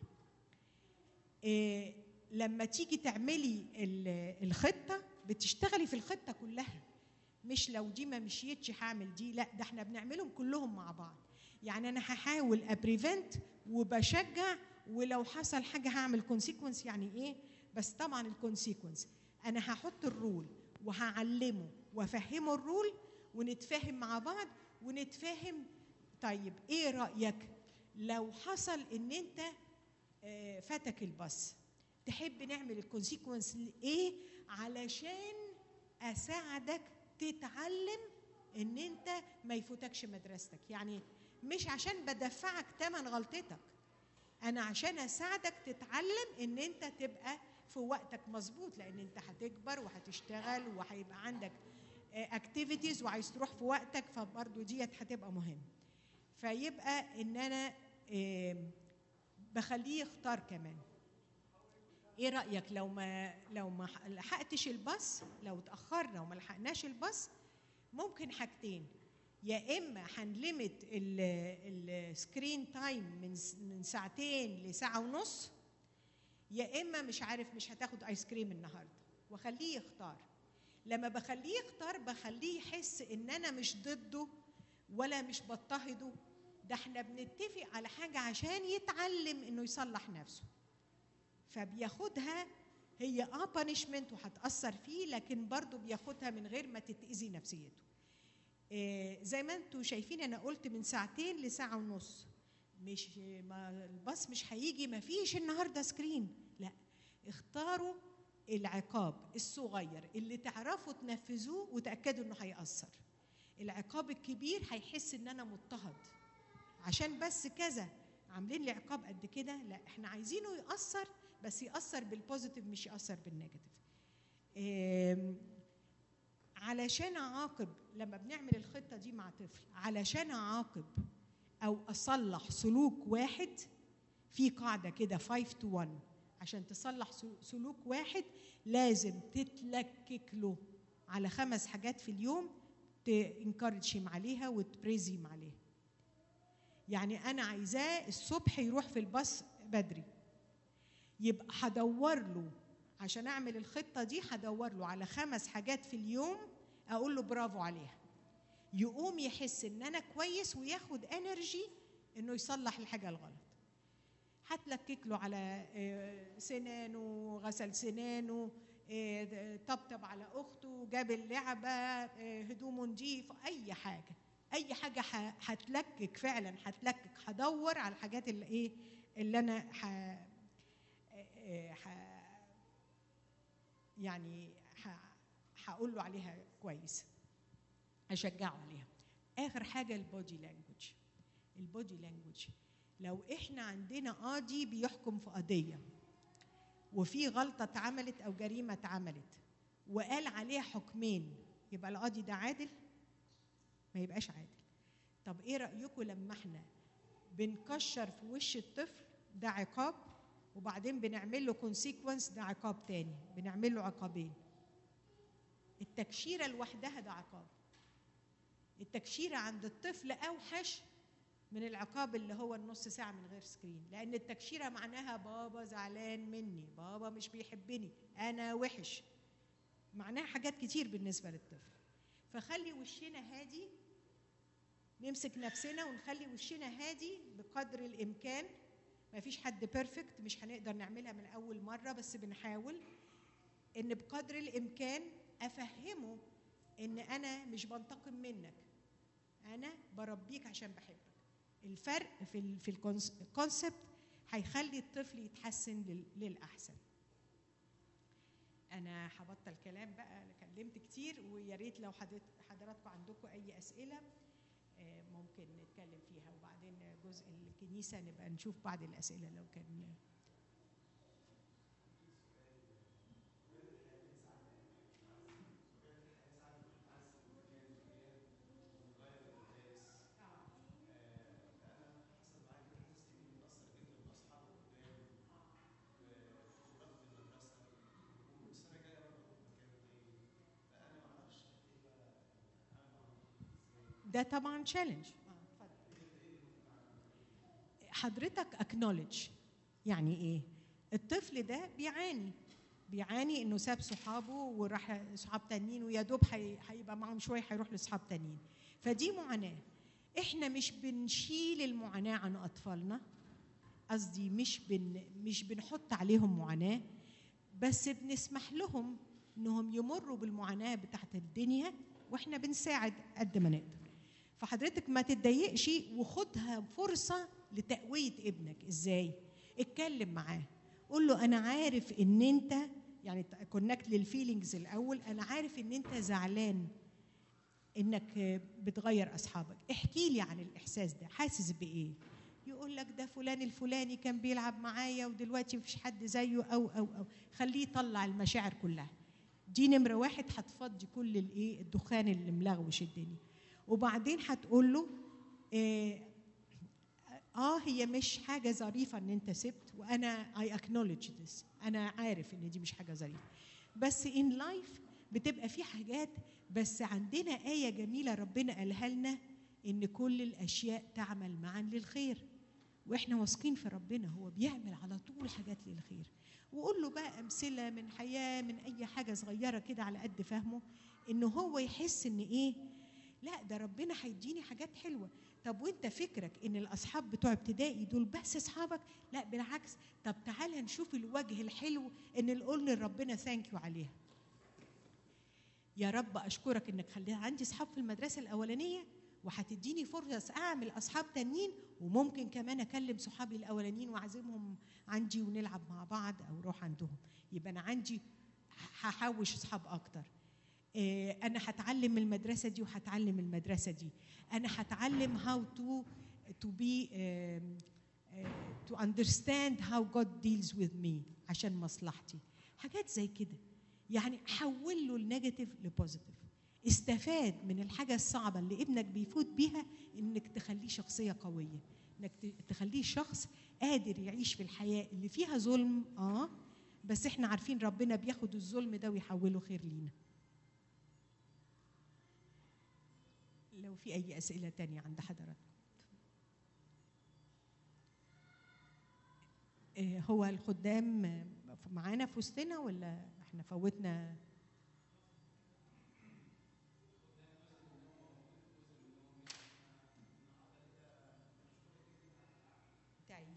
آه، لما تيجي تعملي ال- الخطه بتشتغلي في الخطه كلها مش لو دي ما مشيتش هعمل دي لا ده احنا بنعملهم كلهم مع بعض يعني انا هحاول ابريفنت وبشجع ولو حصل حاجه هعمل كونسيكونس يعني ايه بس طبعا الكونسيكونس انا هحط الرول وهعلمه وافهمه الرول ونتفاهم مع بعض ونتفاهم طيب ايه رايك لو حصل ان انت آه، فاتك الباص تحب نعمل الكونسيكونس ايه علشان اساعدك تتعلم ان انت ما يفوتكش مدرستك يعني مش عشان بدفعك ثمن غلطتك انا عشان اساعدك تتعلم ان انت تبقى في وقتك مظبوط لان انت هتكبر وهتشتغل وهيبقى عندك اكتيفيتيز وعايز تروح في وقتك فبرضه ديت هتبقى مهم فيبقى ان انا آم، بخليه يختار كمان ايه رايك لو ما لو ما لحقتش الباص لو اتاخرنا وما لحقناش الباص ممكن حاجتين يا اما هنلمت السكرين تايم من س- من ساعتين لساعه ونص يا اما مش عارف مش هتاخد ايس كريم النهارده واخليه يختار لما بخليه يختار بخليه يحس ان انا مش ضده ولا مش بضطهده ده احنا بنتفق على حاجه عشان يتعلم انه يصلح نفسه فبياخدها هي اه بانشمنت وهتاثر فيه لكن برضه بياخدها من غير ما تتاذي نفسيته آه، زي ما انتم شايفين انا قلت من ساعتين لساعه ونص مش ما الباص مش هيجي ما فيش النهارده سكرين لا اختاروا العقاب الصغير اللي تعرفوا تنفذوه وتاكدوا انه هيأثر العقاب الكبير هيحس ان انا مضطهد عشان بس كذا عاملين لي عقاب قد كده لا احنا عايزينه يأثر بس يأثر بالبوزيتيف مش يأثر بالنيجاتيف آم، علشان اعاقب لما بنعمل الخطه دي مع طفل علشان اعاقب او اصلح سلوك واحد في قاعده كده 5 to 1 عشان تصلح سل- سلوك واحد لازم تتلكك له على خمس حاجات في اليوم تنكرجم عليها وتبريزيم عليها يعني انا عايزاه الصبح يروح في الباص بدري يبقى هدور له عشان اعمل الخطه دي هدور له على خمس حاجات في اليوم اقول له برافو عليها يقوم يحس ان انا كويس وياخد انرجي انه يصلح الحاجه الغلط هتلكك له على آه، سنانه غسل سنانه آه، طبطب على اخته جاب اللعبه آه، هدومه نضيف اي حاجه اي حاجه ه- هتلكك فعلا هتلكك هدور على الحاجات اللي ايه اللي انا ح... آه، ح... يعني ح... هقول له عليها كويس اشجعه عليها اخر حاجه البودي لانجوج البودي لانجوج لو احنا عندنا قاضي بيحكم في قضيه وفي غلطه اتعملت او جريمه اتعملت وقال عليها حكمين يبقى القاضي ده عادل ما يبقاش عادل طب ايه رايكم لما احنا بنكشر في وش الطفل ده عقاب وبعدين بنعمل له كونسيكونس ده عقاب تاني بنعمل له عقابين التكشيره لوحدها ده عقاب التكشيره عند الطفل اوحش من العقاب اللي هو النص ساعه من غير سكرين لان التكشيره معناها بابا زعلان مني بابا مش بيحبني انا وحش معناها حاجات كتير بالنسبه للطفل فخلي وشنا هادي نمسك نفسنا ونخلي وشنا هادي بقدر الامكان ما فيش حد بيرفكت مش هنقدر نعملها من اول مره بس بنحاول ان بقدر الامكان افهمه ان انا مش بنتقم منك انا بربيك عشان بحبك الفرق في ال في الكونسبت هيخلي الطفل يتحسن لل- للاحسن انا هبطل كلام بقى انا كلمت كتير ويا ريت لو حضرت- حضراتكم عندكم اي اسئله آه، ممكن نتكلم فيها وبعدين جزء الكنيسه نبقى نشوف بعض الاسئله لو كان ده طبعا تشالنج حضرتك اكنولج يعني ايه الطفل ده بيعاني بيعاني انه ساب صحابه وراح صحاب تانيين ويا دوب هي- هيبقى معاهم شويه هيروح لصحاب تانيين فدي معاناه احنا مش بنشيل المعاناه عن اطفالنا قصدي مش بن مش بنحط عليهم معاناه بس بنسمح لهم انهم يمروا بالمعاناه بتاعت الدنيا واحنا بنساعد قد ما نقدر فحضرتك ما تتضايقش وخدها فرصه لتقويه ابنك ازاي اتكلم معاه قول له انا عارف ان انت يعني كونكت للفيلينجز الاول انا عارف ان انت زعلان انك بتغير اصحابك احكي لي عن الاحساس ده حاسس بايه يقول لك ده فلان الفلاني كان بيلعب معايا ودلوقتي مفيش حد زيه او او او خليه يطلع المشاعر كلها دي نمره واحد هتفضي كل الايه الدخان اللي ملغوش الدنيا وبعدين هتقول له آه, اه هي مش حاجه ظريفه ان انت سبت وانا اي اكنولج ذس انا عارف ان دي مش حاجه ظريفه بس ان لايف بتبقى في حاجات بس عندنا ايه جميله ربنا قالها لنا ان كل الاشياء تعمل معا للخير واحنا واثقين في ربنا هو بيعمل على طول حاجات للخير وقول له بقى امثله من حياه من اي حاجه صغيره كده على قد فهمه ان هو يحس ان ايه لا ده ربنا هيديني حاجات حلوه طب وانت فكرك ان الاصحاب بتوع ابتدائي دول بس اصحابك لا بالعكس طب تعالى نشوف الوجه الحلو ان نقول لربنا ثانك يو عليها يا رب اشكرك انك خليها عندي اصحاب في المدرسه الاولانيه وهتديني فرصه اعمل اصحاب تانيين وممكن كمان اكلم صحابي الاولانيين واعزمهم عندي ونلعب مع بعض او اروح عندهم يبقى انا عندي هحوش اصحاب اكتر آه، انا هتعلم من المدرسه دي وهتعلم من المدرسه دي انا هتعلم how to to be um, uh, to understand how God deals with me عشان مصلحتي حاجات زي كده يعني حول له النيجاتيف لبوزيتيف استفاد من الحاجه الصعبه اللي ابنك بيفوت بيها انك تخليه شخصيه قويه انك ت- تخليه شخص قادر يعيش في الحياه اللي فيها ظلم اه بس احنا عارفين ربنا بياخد الظلم ده ويحوله خير لينا لو في اي اسئله تانية عند حضراتكم آه، هو الخدام آه، معانا في وسطنا ولا احنا فوتنا تعيش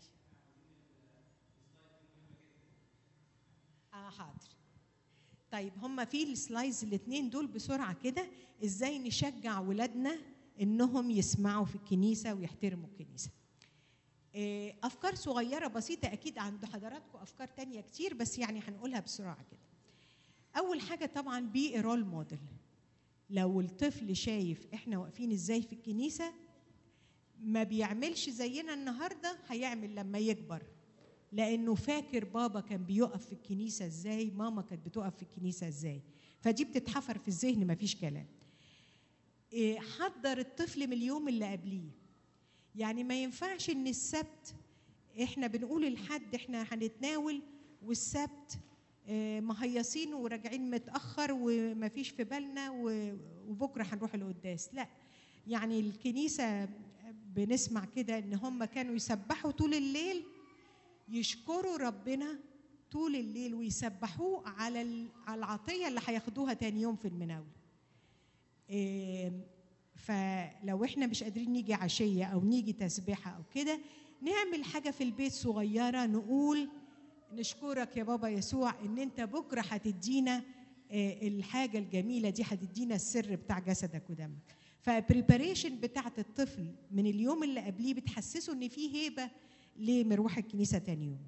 اه حاضر طيب هم في السلايدز الاثنين دول بسرعه كده ازاي نشجع ولادنا انهم يسمعوا في الكنيسه ويحترموا الكنيسه آه، افكار صغيره بسيطه اكيد عند حضراتكم افكار تانية كتير بس يعني هنقولها بسرعه كده اول حاجه طبعا بي رول موديل لو الطفل شايف احنا واقفين ازاي في الكنيسه ما بيعملش زينا النهارده هيعمل لما يكبر لانه فاكر بابا كان بيقف في الكنيسه ازاي ماما كانت بتقف في الكنيسه ازاي فدي بتتحفر في الذهن مفيش كلام إيه، حضر الطفل من اليوم اللي قبليه يعني ما ينفعش ان السبت احنا بنقول لحد احنا هنتناول والسبت آه، مهيصين وراجعين متاخر ومفيش في بالنا و- وبكره هنروح القداس لا يعني الكنيسه بنسمع كده ان هم كانوا يسبحوا طول الليل يشكروا ربنا طول الليل ويسبحوه على ال- على العطيه اللي هياخدوها تاني يوم في المناوله إيه، فلو احنا مش قادرين نيجي عشيه او نيجي تسبيحه او كده نعمل حاجه في البيت صغيره نقول نشكرك يا بابا يسوع ان انت بكره هتدينا آه، الحاجه الجميله دي هتدينا السر بتاع جسدك ودمك فبريباريشن بتاعت الطفل من اليوم اللي قبليه بتحسسه ان في هيبه لمروح الكنيسه تاني يوم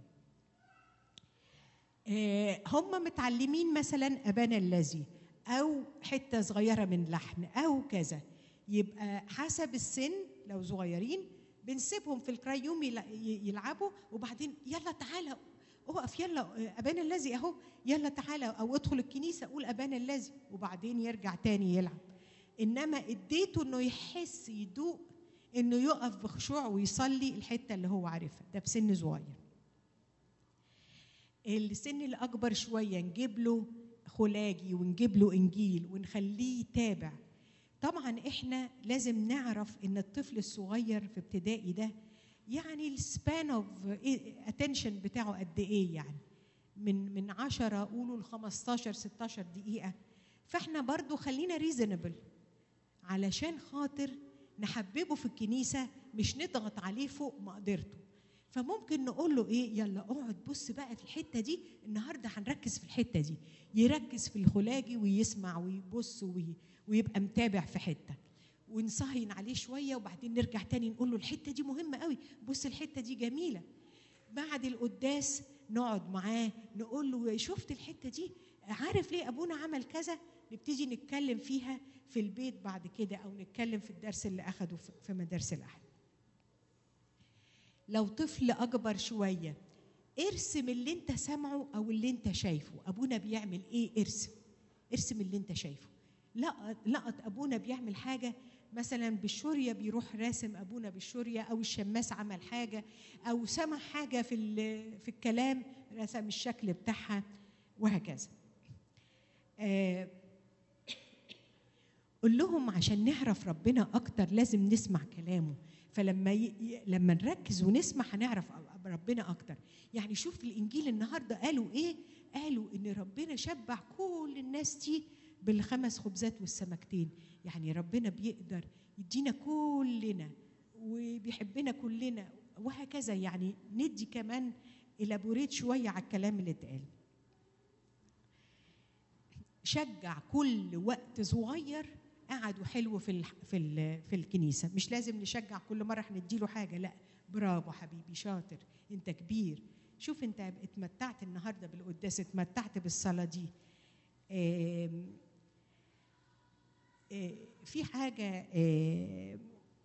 آه، هم متعلمين مثلا ابانا الذي او حته صغيره من لحن او كذا يبقى حسب السن لو صغيرين بنسيبهم في الكرايوم يل- ي- يلعبوا وبعدين يلا تعالى اقف يلا آه، ابانا الذي اهو يلا تعالى او ادخل الكنيسه قول ابانا الذي وبعدين يرجع تاني يلعب انما اديته انه يحس يدوق انه يقف بخشوع ويصلي الحته اللي هو عارفها ده بسن صغير السن الاكبر شويه نجيب له خلاجي ونجيب له انجيل ونخليه يتابع طبعا احنا لازم نعرف ان الطفل الصغير في ابتدائي ده يعني السبان اوف اتنشن بتاعه قد ايه يعني من من 10 قولوا ل 15 16 دقيقه فاحنا برضو خلينا ريزونبل علشان خاطر نحببه في الكنيسه مش نضغط عليه فوق مقدرته فممكن نقول له ايه يلا اقعد بص بقى في الحته دي النهارده هنركز في الحته دي يركز في الخلاجي ويسمع ويبص وي ويبقى متابع في حته ونصهين عليه شويه وبعدين نرجع تاني نقول له الحته دي مهمه قوي بص الحته دي جميله بعد القداس نقعد معاه نقول له شفت الحته دي عارف ليه ابونا عمل كذا نبتدي نتكلم فيها في البيت بعد كده او نتكلم في الدرس اللي اخده في- في مدارس الاحد لو طفل اكبر شويه ارسم اللي انت سامعه او اللي انت شايفه ابونا بيعمل ايه ارسم ارسم اللي انت شايفه لقط لقط ابونا بيعمل حاجه مثلا بالشوريه بيروح راسم ابونا بالشوريه او الشماس عمل حاجه او سمع حاجه في ال- في الكلام رسم الشكل بتاعها وهكذا آه، قول لهم عشان نعرف ربنا اكتر لازم نسمع كلامه فلما ي... ي- لما نركز ونسمع هنعرف أ- ربنا اكتر يعني شوف الانجيل النهارده قالوا ايه قالوا ان ربنا شبع كل الناس دي بالخمس خبزات والسمكتين يعني ربنا بيقدر يدينا كلنا وبيحبنا كلنا وهكذا يعني ندي كمان الابوريت شويه على الكلام اللي اتقال شجع كل وقت صغير قعدوا حلو في ال في ال في الكنيسه مش لازم نشجع كل مره هنديله حاجه لا برافو حبيبي شاطر انت كبير شوف انت اتمتعت النهارده بالقداس اتمتعت بالصلاه دي آم، آه، في حاجه آم،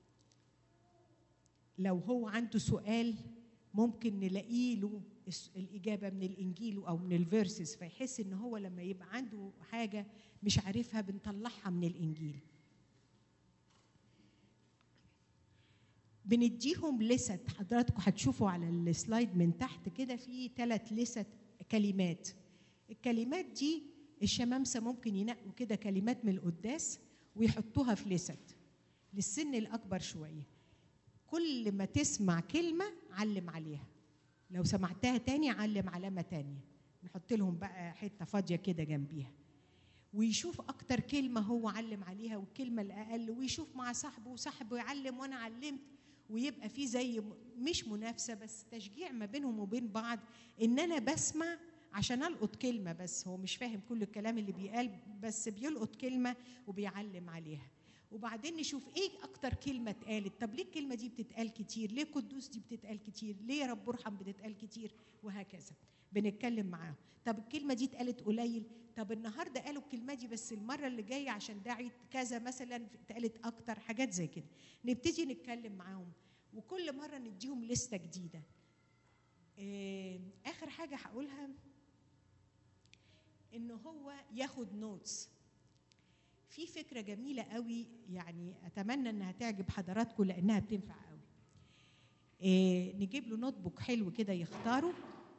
لو هو عنده سؤال ممكن نلاقيه له الس- الإجابة من الإنجيل أو من الفيرسز فيحس إن هو لما يبقى عنده حاجة مش عارفها بنطلعها من الإنجيل بنديهم لست حضراتكم هتشوفوا على السلايد من تحت كده في ثلاث لست كلمات الكلمات دي الشمامسه ممكن ينقوا كده كلمات من القداس ويحطوها في لست للسن الاكبر شويه كل ما تسمع كلمه علم عليها لو سمعتها تاني علم علامه تانيه نحط لهم بقى حته فاضيه كده جنبيها ويشوف اكتر كلمه هو علم عليها والكلمه الاقل ويشوف مع صاحبه وصاحبه يعلم وانا علمت ويبقى في زي م- مش منافسه بس تشجيع ما بينهم وبين بعض ان انا بسمع عشان القط كلمه بس هو مش فاهم كل الكلام اللي بيقال بس بيلقط كلمه وبيعلم عليها وبعدين نشوف ايه اكتر كلمه اتقالت طب ليه الكلمه دي بتتقال كتير ليه قدوس دي بتتقال كتير ليه يا رب ارحم بتتقال كتير وهكذا بنتكلم معاهم طب الكلمه دي اتقالت قليل طب النهارده قالوا الكلمه دي بس المره اللي جايه عشان داعي كذا مثلا اتقالت اكتر حاجات زي كده نبتدي نتكلم معاهم وكل مره نديهم لسته جديده آه، اخر حاجه هقولها ان هو ياخد نوتس في فكره جميله قوي يعني اتمنى انها تعجب حضراتكم لانها بتنفع قوي إيه نجيب له نوت بوك حلو كده يختاره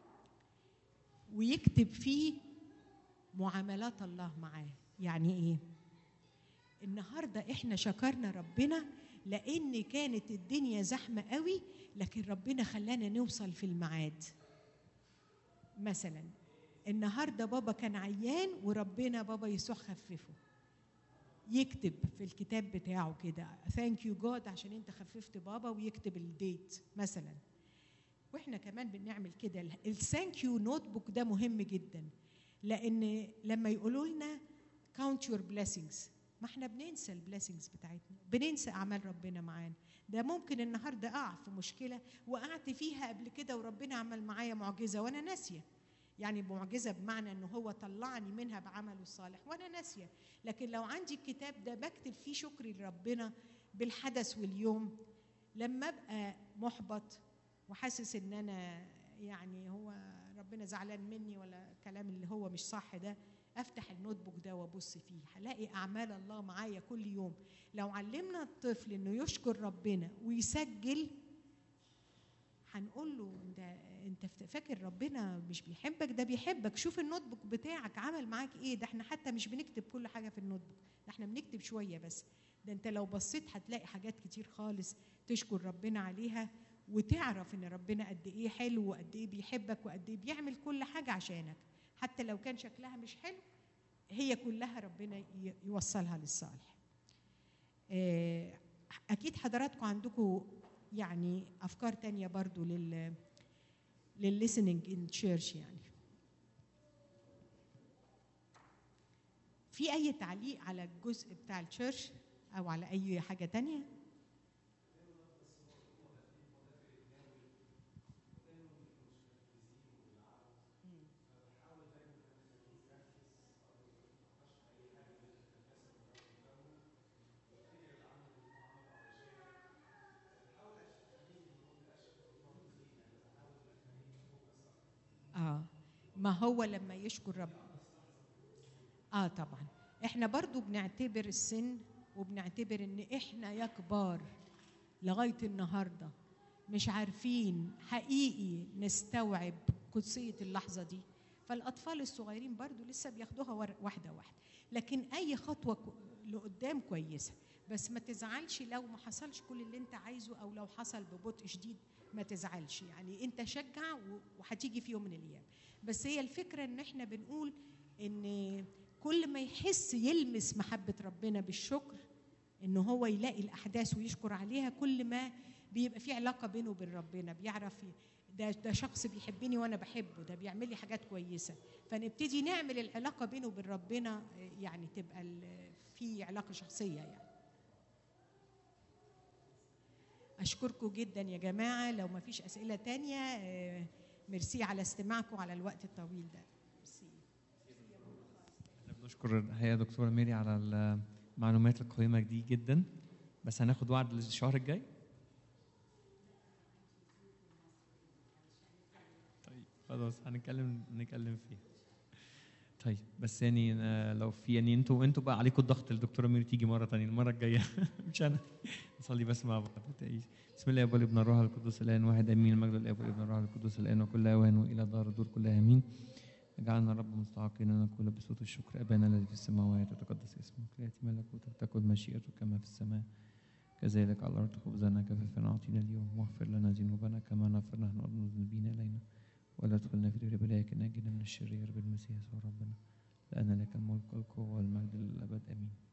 ويكتب فيه معاملات الله معاه يعني ايه النهارده احنا شكرنا ربنا لان كانت الدنيا زحمه قوي لكن ربنا خلانا نوصل في الميعاد مثلا النهارده بابا كان عيان وربنا بابا يسوع خففه يكتب في الكتاب بتاعه كده ثانك يو جاد عشان انت خففت بابا ويكتب الديت مثلا واحنا كمان بنعمل كده الثانك يو نوت بوك ده مهم جدا لان لما يقولوا لنا count your blessings ما احنا بننسى البليسنجز بتاعتنا بننسى اعمال ربنا معانا ده ممكن النهارده اقع في مشكله وقعت فيها قبل كده وربنا عمل معايا معجزه وانا ناسيه يعني معجزه بمعنى ان هو طلعني منها بعمله الصالح وانا ناسيه لكن لو عندي الكتاب ده بكتب فيه شكري لربنا بالحدث واليوم لما ابقى محبط وحاسس ان انا يعني هو ربنا زعلان مني ولا الكلام اللي هو مش صح ده افتح النوت بوك ده وابص فيه هلاقي اعمال الله معايا كل يوم لو علمنا الطفل انه يشكر ربنا ويسجل هنقول له انت انت فاكر ربنا مش بيحبك ده بيحبك شوف النوت بوك بتاعك عمل معاك ايه ده احنا حتى مش بنكتب كل حاجه في النوت بوك ده احنا بنكتب شويه بس ده انت لو بصيت هتلاقي حاجات كتير خالص تشكر ربنا عليها وتعرف ان ربنا قد ايه حلو وقد ايه بيحبك وقد ايه بيعمل كل حاجه عشانك حتى لو كان شكلها مش حلو هي كلها ربنا ي- يوصلها للصالح آه، اكيد حضراتكم عندكم يعني افكار تانية برضو لل للlistening in church يعني في اي تعليق على الجزء بتاع التشيرش او على اي حاجه تانية اه ما هو لما يشكر رب اه طبعا احنا برضو بنعتبر السن وبنعتبر ان احنا يا كبار لغايه النهارده مش عارفين حقيقي نستوعب قدسيه اللحظه دي فالاطفال الصغيرين برضو لسه بياخدوها ور- واحده واحده لكن اي خطوه كو- لقدام كويسه بس ما تزعلش لو ما حصلش كل اللي انت عايزه او لو حصل ببطء شديد ما تزعلش يعني انت شجع و- وهتيجي في يوم من الايام بس هي الفكره ان احنا بنقول ان كل ما يحس يلمس محبه ربنا بالشكر ان هو يلاقي الاحداث ويشكر عليها كل ما بيبقى في علاقه بينه وبين ربنا بيعرف ي- ده ده شخص بيحبني وانا بحبه ده بيعمل لي حاجات كويسه فنبتدي نعمل العلاقه بينه وبين ربنا آه، يعني تبقى ال- في علاقه شخصيه يعني اشكركم جدا يا جماعه لو ما فيش اسئله تانية آه، ميرسي على استماعكم على الوقت الطويل ده ميرسي احنا بنشكر الحقيقه يا دكتوره ميري على المعلومات القيمه دي جدا بس هناخد وعد للشهر الجاي طيب خلاص هنتكلم نتكلم فيه طيب بس يعني آه، لو في يعني انتوا انتوا بقى عليكم الضغط الدكتوره ميري تيجي مره تانية المره الجايه مش انا نصلي بس مع بعض ما تقيش. بسم الله والابن ابن الروح القدس الان واحد امين المجد للاب والابن الروح القدس الان وكل اوان والى دار الدور كلها امين اجعلنا رب مستحقين ان نقول بصوت الشكر ابانا الذي في السماوات يتقدس اسمك ياتي ملكوتك تكن مشيئتك كما في السماء كذلك على الارض خبزنا كفافنا اعطينا اليوم واغفر لنا ذنوبنا كما نغفر نحن المذنبين الينا ولا تدخلنا في تجربه لكن نجنا من الشرير بالمسيح يسوع ربنا لان لك الملك والقوه والمجد للابد امين